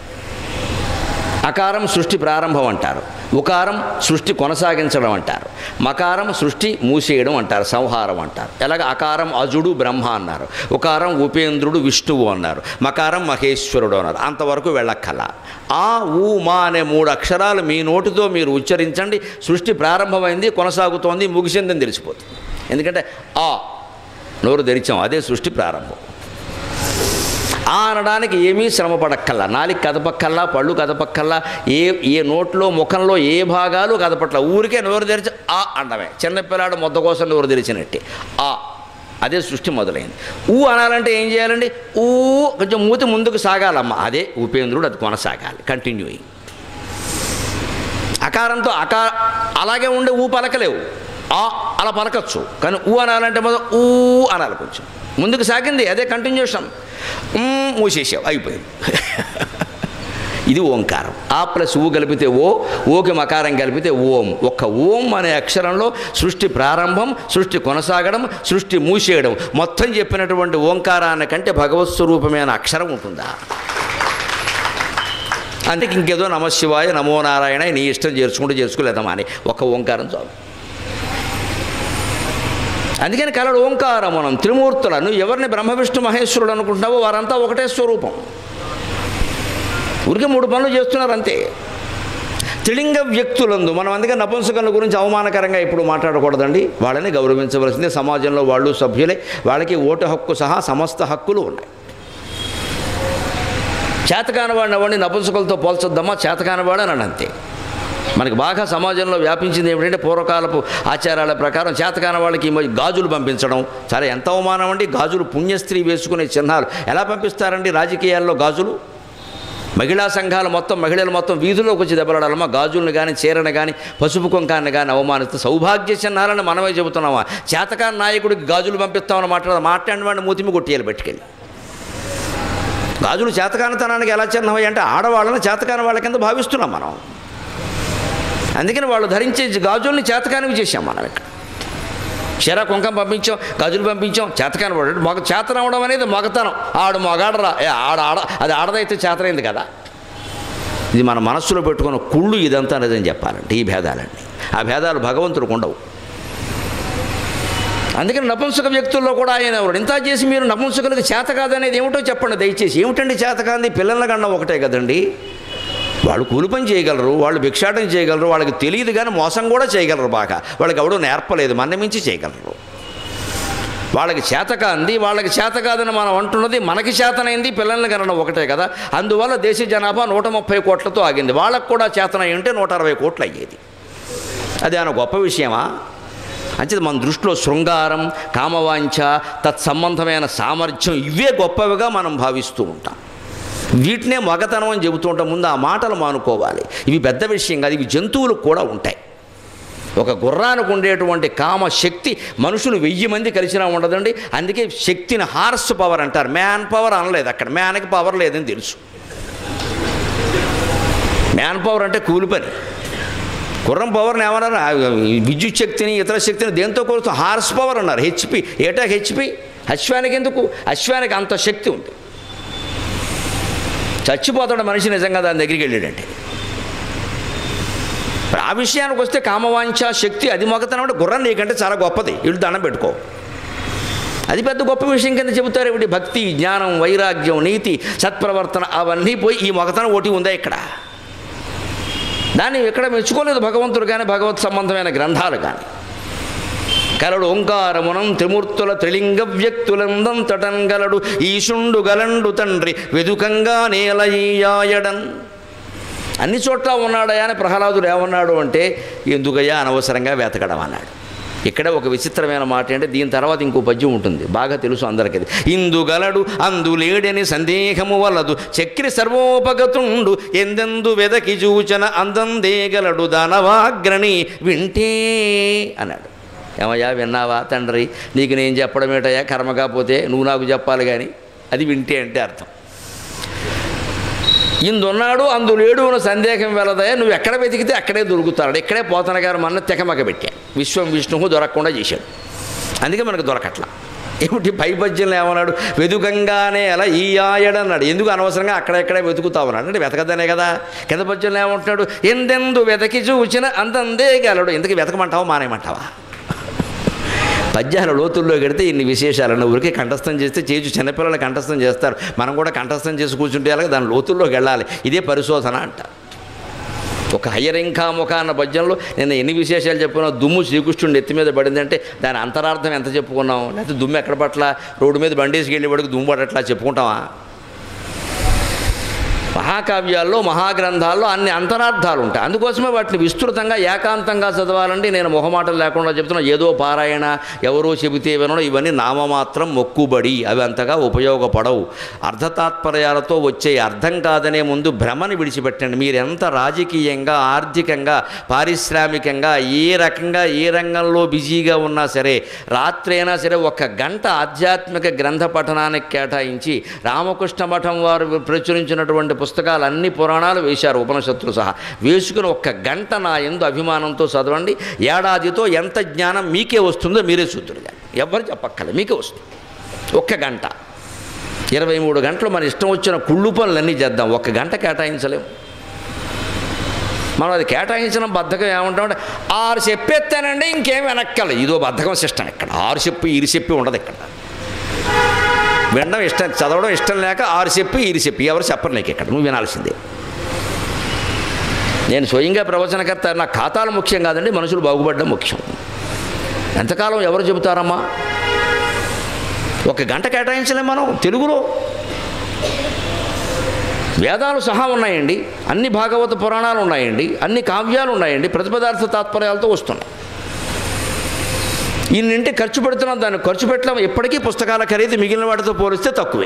[SPEAKER 2] అకారం సృష్టి ప్రారంభం అంటారు ఉకారం సృష్టి కొనసాగించడం అంటారు మకారం సృష్టి మూసేయడం అంటారు సంహారం అంటారు ఎలాగ అకారం అజుడు బ్రహ్మ అన్నారు ఉకారం ఉపేంద్రుడు విష్ణువు అన్నారు మకారం మహేశ్వరుడు అన్నారు అంతవరకు వెళ్ళక్కల ఆ ఊ మా అనే మూడు అక్షరాలు మీ నోటితో మీరు ఉచ్చరించండి సృష్టి ప్రారంభమైంది కొనసాగుతోంది ముగిసిందని తెలిసిపోతుంది ఎందుకంటే ఆ నోరు తెరిచాం అదే సృష్టి ప్రారంభం ఆ అనడానికి ఏమీ శ్రమ పడక్కల్లా నాలిక కదపక్కల్లా పళ్ళు కదపక్కల్లా ఏ ఏ నోట్లో ముఖంలో ఏ భాగాలు కదపట్ల ఊరికే నోరు తెరిచి ఆ అండమే చిన్నపిల్లాడు మొద్ద కోసం నోరు తెరిచినట్టే ఆ అదే సృష్టి మొదలైంది ఊ అనాలంటే ఏం చేయాలండి ఊ కొంచెం మూతి ముందుకు సాగాలమ్మ అదే ఉపేంద్రుడు అది కొనసాగాలి కంటిన్యూయింగ్ అకారంతో అకా అలాగే ఉండే ఊ పలకలేవు ఆ అలా పలకచ్చు కానీ ఊ అనాలంటే మొదలు ఊ అనాలి కొంచెం ముందుకు సాగింది అదే కంటిన్యూషన్ ఉమ్, మూసేసావు అయిపోయింది ఇది ఓంకారం ఆ ప్లస్ ఊ కలిపితే ఓ ఓకి మకారం కలిపితే ఓం ఒక్క ఓం అనే అక్షరంలో సృష్టి ప్రారంభం సృష్టి కొనసాగడం సృష్టి మూసేయడం మొత్తం చెప్పినటువంటి ఓంకారాన్ని కంటే భగవత్ స్వరూపమైన అక్షరం ఉంటుందా అందుకే ఇంకేదో నమశివాయ నమో నారాయణ నీ ఇష్టం చేర్చుకుంటూ చేర్చుకోలేదమ్మా అని ఒక ఓంకారం చాలు అందుకని కలడు ఓంకారం మనం త్రిమూర్తుల నువ్వు ఎవరిని బ్రహ్మ విష్ణు మహేశ్వరుడు అనుకుంటున్నావో వారంతా ఒకటే స్వరూపం ఊరికే మూడు పనులు చేస్తున్నారు అంతే త్రిలింగ వ్యక్తులందు మనం అందుకే నపుంసకుల గురించి అవమానకరంగా ఇప్పుడు మాట్లాడకూడదండి వాళ్ళని గౌరవించవలసిందే సమాజంలో వాళ్ళు సభ్యులే వాళ్ళకి ఓటు హక్కు సహా సమస్త హక్కులు ఉన్నాయి చేతకాని వాడిని అవ్వండి నపుంసకులతో పోల్చొద్దామా చేతకాని వాడు అని అంతే మనకి బాగా సమాజంలో వ్యాపించింది ఏమిటంటే పూర్వకాలపు ఆచారాల ప్రకారం చేతకాని వాళ్ళకి ఈ మధ్య గాజులు పంపించడం సరే ఎంత అవమానం అండి గాజులు పుణ్యస్త్రీ వేసుకునే చిహ్నాలు ఎలా పంపిస్తారండి రాజకీయాల్లో గాజులు మహిళా సంఘాలు మొత్తం మహిళలు మొత్తం వీధుల్లోకి వచ్చి దెబ్బలాడాలమ్మా గాజులను కానీ చీరను కానీ పసుపు కుంకాన్ని కానీ అవమానిస్తే సౌభాగ్య చిహ్నాలని మనమే చెబుతున్నామా చేతకాని నాయకుడికి గాజులు పంపిస్తామని మాట్లాడదు మాట్లాడిన వాడిని మూతిమి కొట్టేయాలి పెట్టుకెళ్ళి గాజులు చేతకానితనానికి ఎలా చిహ్నమయ్యి అంటే ఆడవాళ్ళని చేతకాని వాళ్ళ కింద భావిస్తున్నాం మనం అందుకని వాళ్ళు ధరించే గాజుల్ని చేతకానివి చేశాం మనం ఇక్కడ చీర కుంకం పంపించాం గాజులు పంపించాం చేతకాని వాడు మగ చేతనవడం అనేది మగతనం ఆడు మగాడరా ఏ ఆడ ఆడ అది ఆడదైతే చేతనైంది కదా ఇది మన మనస్సులో పెట్టుకున్న కుళ్ళు ఇదంతా నిజం చెప్పాలంటే ఈ భేదాలన్నీ ఆ భేదాలు భగవంతుడికి ఉండవు అందుకని నపుంసక వ్యక్తుల్లో కూడా ఆయన ఎవరు ఇంత చేసి మీరు నపుంసకులకు చేత కాదనేది ఏమిటో చెప్పండి దయచేసి ఏమిటండి చేత కాంది పిల్లల కన్నా ఒకటే కదండి వాళ్ళు కూలి పని చేయగలరు వాళ్ళు భిక్షాటం చేయగలరు వాళ్ళకి తెలియదు కానీ మోసం కూడా చేయగలరు బాగా వాళ్ళకి ఎవడో నేర్పలేదు మన మించి చేయగలరు వాళ్ళకి చేత కాంది వాళ్ళకి చేత కాదని మనం అంటున్నది మనకి చేతనైంది పిల్లల్ని కనడం ఒకటే కదా అందువల్ల దేశ జనాభా నూట ముప్పై కోట్లతో ఆగింది వాళ్ళకు కూడా చేతనై ఉంటే నూట అరవై కోట్లు అయ్యేది అది ఆయన గొప్ప విషయమా అంచేది మన దృష్టిలో శృంగారం కామవాంఛ తత్సంబంధమైన సామర్థ్యం ఇవే గొప్పవిగా మనం భావిస్తూ ఉంటాం వీటినే మగతనం అని చెబుతూ ఉంటాం ముందు ఆ మాటలు మానుకోవాలి ఇవి పెద్ద విషయం కాదు ఇవి జంతువులకు కూడా ఉంటాయి ఒక గుర్రానికి ఉండేటువంటి కామ శక్తి మనుషులు వెయ్యి మంది కలిసినా ఉండదండి అందుకే శక్తిని హార్స్ పవర్ అంటారు మ్యాన్ పవర్ అనలేదు అక్కడ మ్యాన్కి పవర్ లేదని తెలుసు మ్యాన్ పవర్ అంటే కూలి పని గుర్రం పవర్ని ఏమన్నారు ఆ విద్యుత్ శక్తిని ఇతర శక్తిని దేంతో కొలుస్తాం హార్స్ పవర్ అన్నారు హెచ్పి ఏటా హెచ్పి అశ్వానికి ఎందుకు అశ్వానికి అంత శక్తి ఉంది చచ్చిపోతాడు మనిషి నిజంగా దాని దగ్గరికి వెళ్ళాడంటే మరి ఆ విషయానికి వస్తే కామవాంఛ శక్తి అది మొగతనం అంటే గుర్రం నీకంటే చాలా గొప్పది వీళ్ళు దండం పెట్టుకో అది పెద్ద గొప్ప విషయం కింద చెబుతారు ఏమిటి భక్తి జ్ఞానం వైరాగ్యం నీతి సత్ప్రవర్తన అవన్నీ పోయి ఈ మొగతనం ఒకటి ఉందా ఇక్కడ దాన్ని ఎక్కడ మెచ్చుకోలేదు భగవంతుడు కానీ భగవత్ సంబంధమైన గ్రంథాలు కానీ కలడు ఓంకారమునం త్రిమూర్తుల త్రిలింగ వ్యక్తులందం తటన్ గలడు ఈశుండు గలండు తండ్రి వెదుకంగా నేలయ్యాయడన్ అన్ని చోట్ల ఉన్నాడయా అని ప్రహ్లాదుడు ఏమన్నాడు అంటే ఎందుకయ్యా అనవసరంగా వెతకడం అన్నాడు ఇక్కడ ఒక విచిత్రమైన మాట అంటే దీని తర్వాత ఇంకో పద్యం ఉంటుంది బాగా తెలుసు అందరికీ అది. ఇందుగలడు అందులేడని సందేహము వలదు చక్రి సర్వోపగతుండు ఎందెందు వెదకి చూచన అందందేగలడు దానవాగ్రణి వింటే అన్నాడు ఏమయ్యా విన్నావా తండ్రి నీకు నేను చెప్పడం ఏటయ్యా కర్మ కాకపోతే నువ్వు నాకు చెప్పాలి కానీ అది వింటే అంటే అర్థం ఇందున్నాడు అందులేడు అని సందేహం వెలదయా నువ్వు ఎక్కడ వెతికితే అక్కడే దొరుకుతాడు ఇక్కడే పోతన గారు మన తెకమక పెట్టా విశ్వం విష్ణువు దొరకకుండా చేశాడు అందుకే మనకు దొరకట్లా ఏమిటి పై పద్యంలో ఏమన్నాడు వెతుకంగానే అలా ఈ ఆయడన్నాడు ఎందుకు అనవసరంగా అక్కడెక్కడే వెతుకుతావన్నాడు అంటే వెతకదనే కదా కింద పద్యంలో ఏమంటున్నాడు ఎందెందు వెతకి చూచిన అంతందే గలడు ఎందుకు వెతకమంటావా మానేయమంటావా పద్యాల లోతుల్లో గడితే ఇన్ని విశేషాలను ఊరికే కంఠస్థం చేస్తే చేజు చిన్నపిల్లలు కంఠస్థం చేస్తారు మనం కూడా కంఠస్థం చేసి కూర్చుంటే అలాగే దాని లోతుల్లోకి వెళ్ళాలి ఇదే పరిశోధన అంట ఒక హయ్యరింకాముఖ అన్న పద్యంలో నేను ఎన్ని విశేషాలు చెప్పుకున్నా దుమ్ము శ్రీకృష్ణుడి ఎత్తి మీద పడిందంటే దాని అంతరార్థం ఎంత చెప్పుకున్నాం లేకపోతే దుమ్ము ఎక్కడ పట్ల రోడ్డు మీద బండేసుకు వెళ్ళేవాడికి దుమ్ము పడట్లా చెప్పుకుంటామా మహాకావ్యాల్లో మహాగ్రంథాల్లో అన్ని అంతరార్థాలు ఉంటాయి అందుకోసమే వాటిని విస్తృతంగా ఏకాంతంగా చదవాలంటే నేను మొహమాటలు లేకుండా చెప్తున్నా ఏదో పారాయణ ఎవరో చెబితే వినడం ఇవన్నీ నామమాత్రం మొక్కుబడి అవి అంతగా ఉపయోగపడవు అర్ధతాత్పర్యాలతో వచ్చే అర్థం కాదనే ముందు భ్రమని విడిచిపెట్టండి మీరు ఎంత రాజకీయంగా ఆర్థికంగా పారిశ్రామికంగా ఏ రకంగా ఏ రంగంలో బిజీగా ఉన్నా సరే రాత్రి అయినా సరే ఒక గంట ఆధ్యాత్మిక గ్రంథ పఠనానికి కేటాయించి రామకృష్ణ మఠం వారు ప్రచురించినటువంటి పుస్తకాలు అన్ని పురాణాలు వేశారు ఉపనిషత్తులు సహా వేసుకుని ఒక్క గంట నా ఎందు అభిమానంతో చదవండి ఏడాదితో ఎంత జ్ఞానం మీకే వస్తుందో మీరే చూద్దరు కానీ ఎవరు చెప్పక్కర్లేదు మీకే వస్తుంది ఒక్క గంట ఇరవై మూడు గంటలు మన ఇష్టం వచ్చిన కుళ్ళు పనులన్నీ చేద్దాం ఒక్క గంట కేటాయించలేము మనం అది కేటాయించిన బద్ధకం ఏమంటామంటే ఆరు చెప్పేస్తానండి ఇంకేం వెనక్కల ఇదో బద్ధకం సిస్టం ఇక్కడ ఆరు చెప్పి ఇరు చెప్పి ఉండదు ఇక్కడ వినడం ఇష్టం చదవడం ఇష్టం లేక ఆరు చెప్పి ఇరు చెప్పి ఎవరు చెప్పరు నీకు ఇక్కడ నువ్వు వినాల్సిందే నేను స్వయంగా ప్రవచనకర్త నా ఖాతాలు ముఖ్యం కాదండి మనుషులు బాగుపడడం ముఖ్యం ఎంతకాలం ఎవరు చెబుతారమ్మా ఒక గంట కేటాయించలేం మనం తెలుగులో వేదాలు సహా ఉన్నాయండి అన్ని భాగవత పురాణాలు ఉన్నాయండి అన్ని కావ్యాలు ఉన్నాయండి ప్రతిపదార్థ తాత్పర్యాలతో వస్తున్నాయి ఇన్నింటి ఖర్చు పెడుతున్నాం దాన్ని ఖర్చు పెట్టడం ఎప్పటికీ పుస్తకాల ఖరీదు మిగిలిన వాటితో పోలిస్తే తక్కువే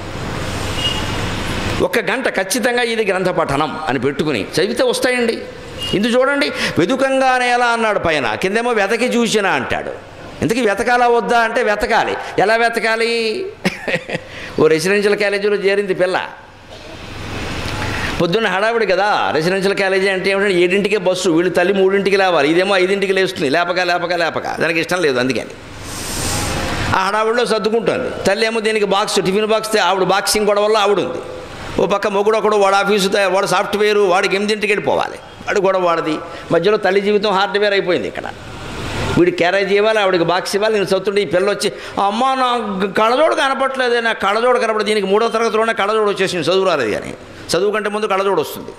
[SPEAKER 2] ఒక గంట ఖచ్చితంగా ఇది గ్రంథ పఠనం అని పెట్టుకుని చదివితే వస్తాయండి ఇందు చూడండి వెదుకంగానే ఎలా అన్నాడు పైన కిందేమో వెతకి చూసినా అంటాడు ఇంతకీ వెతకాలా వద్దా అంటే వెతకాలి ఎలా వెతకాలి ఓ రెసిడెన్షియల్ కాలేజీలో చేరింది పిల్ల పొద్దున్న హడావిడి కదా రెసిడెన్షియల్ కాలేజీ అంటే ఏమిటంటే ఏడింటికే బస్సు వీళ్ళు తల్లి మూడింటికి లేవాలి ఇదేమో ఐదింటికి లేస్తుంది లేపక లేపక లేపక దానికి ఇష్టం లేదు అందుకని ఆ హడావిడిలో సర్దుకుంటుంది తల్లి ఏమో దీనికి బాక్స్ టిఫిన్ బాక్స్ తే- ఆవిడ బాక్సింగ్ గొడవ వల్ల ఆవిడ ఉంది ఓ పక్క మొగుడు ఒకడు వాడు ఆఫీసు తే- వాడు సాఫ్ట్వేర్ వాడికి ఎనిమిదింటికి వెళ్ళిపోవాలి వాడు గొడవ వాడది మధ్యలో తల్లి జీవితం హార్డ్వేర్ అయిపోయింది ఇక్కడ వీడి క్యారేజ్ ఇవ్వాలి ఆవిడకి బాక్స్ ఇవ్వాలి నేను చదువుతుంటే ఈ పిల్ల వచ్చి అమ్మ నా కళ్ళజోడు కనపట్లేదే నా కళ్ళజోడు కనపడదు దీనికి మూడో తరగతిలోనే కళ్ళజోడు వచ్చేసింది చదువు రాలేదు కానీ చదువు కంటే ముందు కళ్ళజోడు వస్తుంది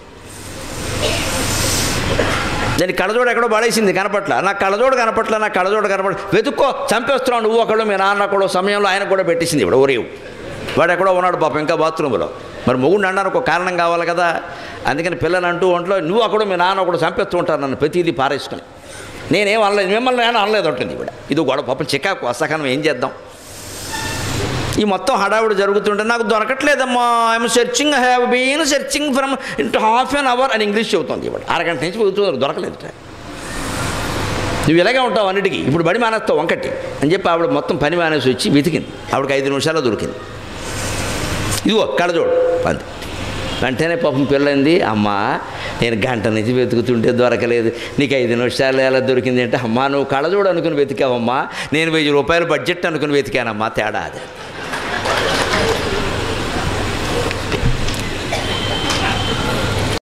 [SPEAKER 2] దాని కళ్ళజోడు ఎక్కడో పడేసింది కనపట్ల నా కళ్ళజోడు కనపట్ల నా కళ్ళజోడు కనపడ వెతుక్కో చంపేస్తున్నావు నువ్వు ఒకడు మీ నాన్న ఒకడు సమయంలో ఆయన కూడా పెట్టేసింది ఇప్పుడు ఒరేవు వాడు ఎక్కడో ఉన్నాడు పాపం ఇంకా బాత్రూంలో మరి మొగుడు అనడానికి ఒక కారణం కావాలి కదా అందుకని పిల్లలు అంటూ ఒంట్లో నువ్వు ఒకడు మీ నాన్న ఒకడు చంపేస్తూ ఉంటారు నన్ను ప్రతిదీ పారేసుకుని నేనేం అనలేదు మిమ్మల్ని నేను అనలేదు అంటుంది ఇప్పుడు ఇది గొడవ పాపం చికాకు అసహనం ఏం చేద్దాం ఈ మొత్తం హడావుడి జరుగుతుంటే నాకు దొరకట్లేదమ్మా I'm searching have been searching from into half an hour అని ఇంగ్లీష్ చెబుతుంది ఇవాడు అరగంట నుంచి వెతుకుతుంది దొరకలేదు నువ్వు ఇలాగే ఉంటావు అన్నిటికీ ఇప్పుడు బడి మానేస్తావు వంకటి అని చెప్పి ఆవిడ మొత్తం పని మానేసి వచ్చి వెతికింది ఆవిడకి ఐదు నిమిషాల్లో దొరికింది ఇదిగో కళ్ళజోడు అంది వెంటనే పాపం పిల్లంది అమ్మా నేను గంట నుంచి వెతుకుతుంటే దొరకలేదు నీకు ఐదు నిమిషాలు ఎలా దొరికింది అంటే అమ్మా నువ్వు కళ్ళజోడు అనుకుని వెతికావమ్మా నేను వెయ్యి రూపాయల బడ్జెట్ అనుకుని వెతికానమ్మా తేడా అది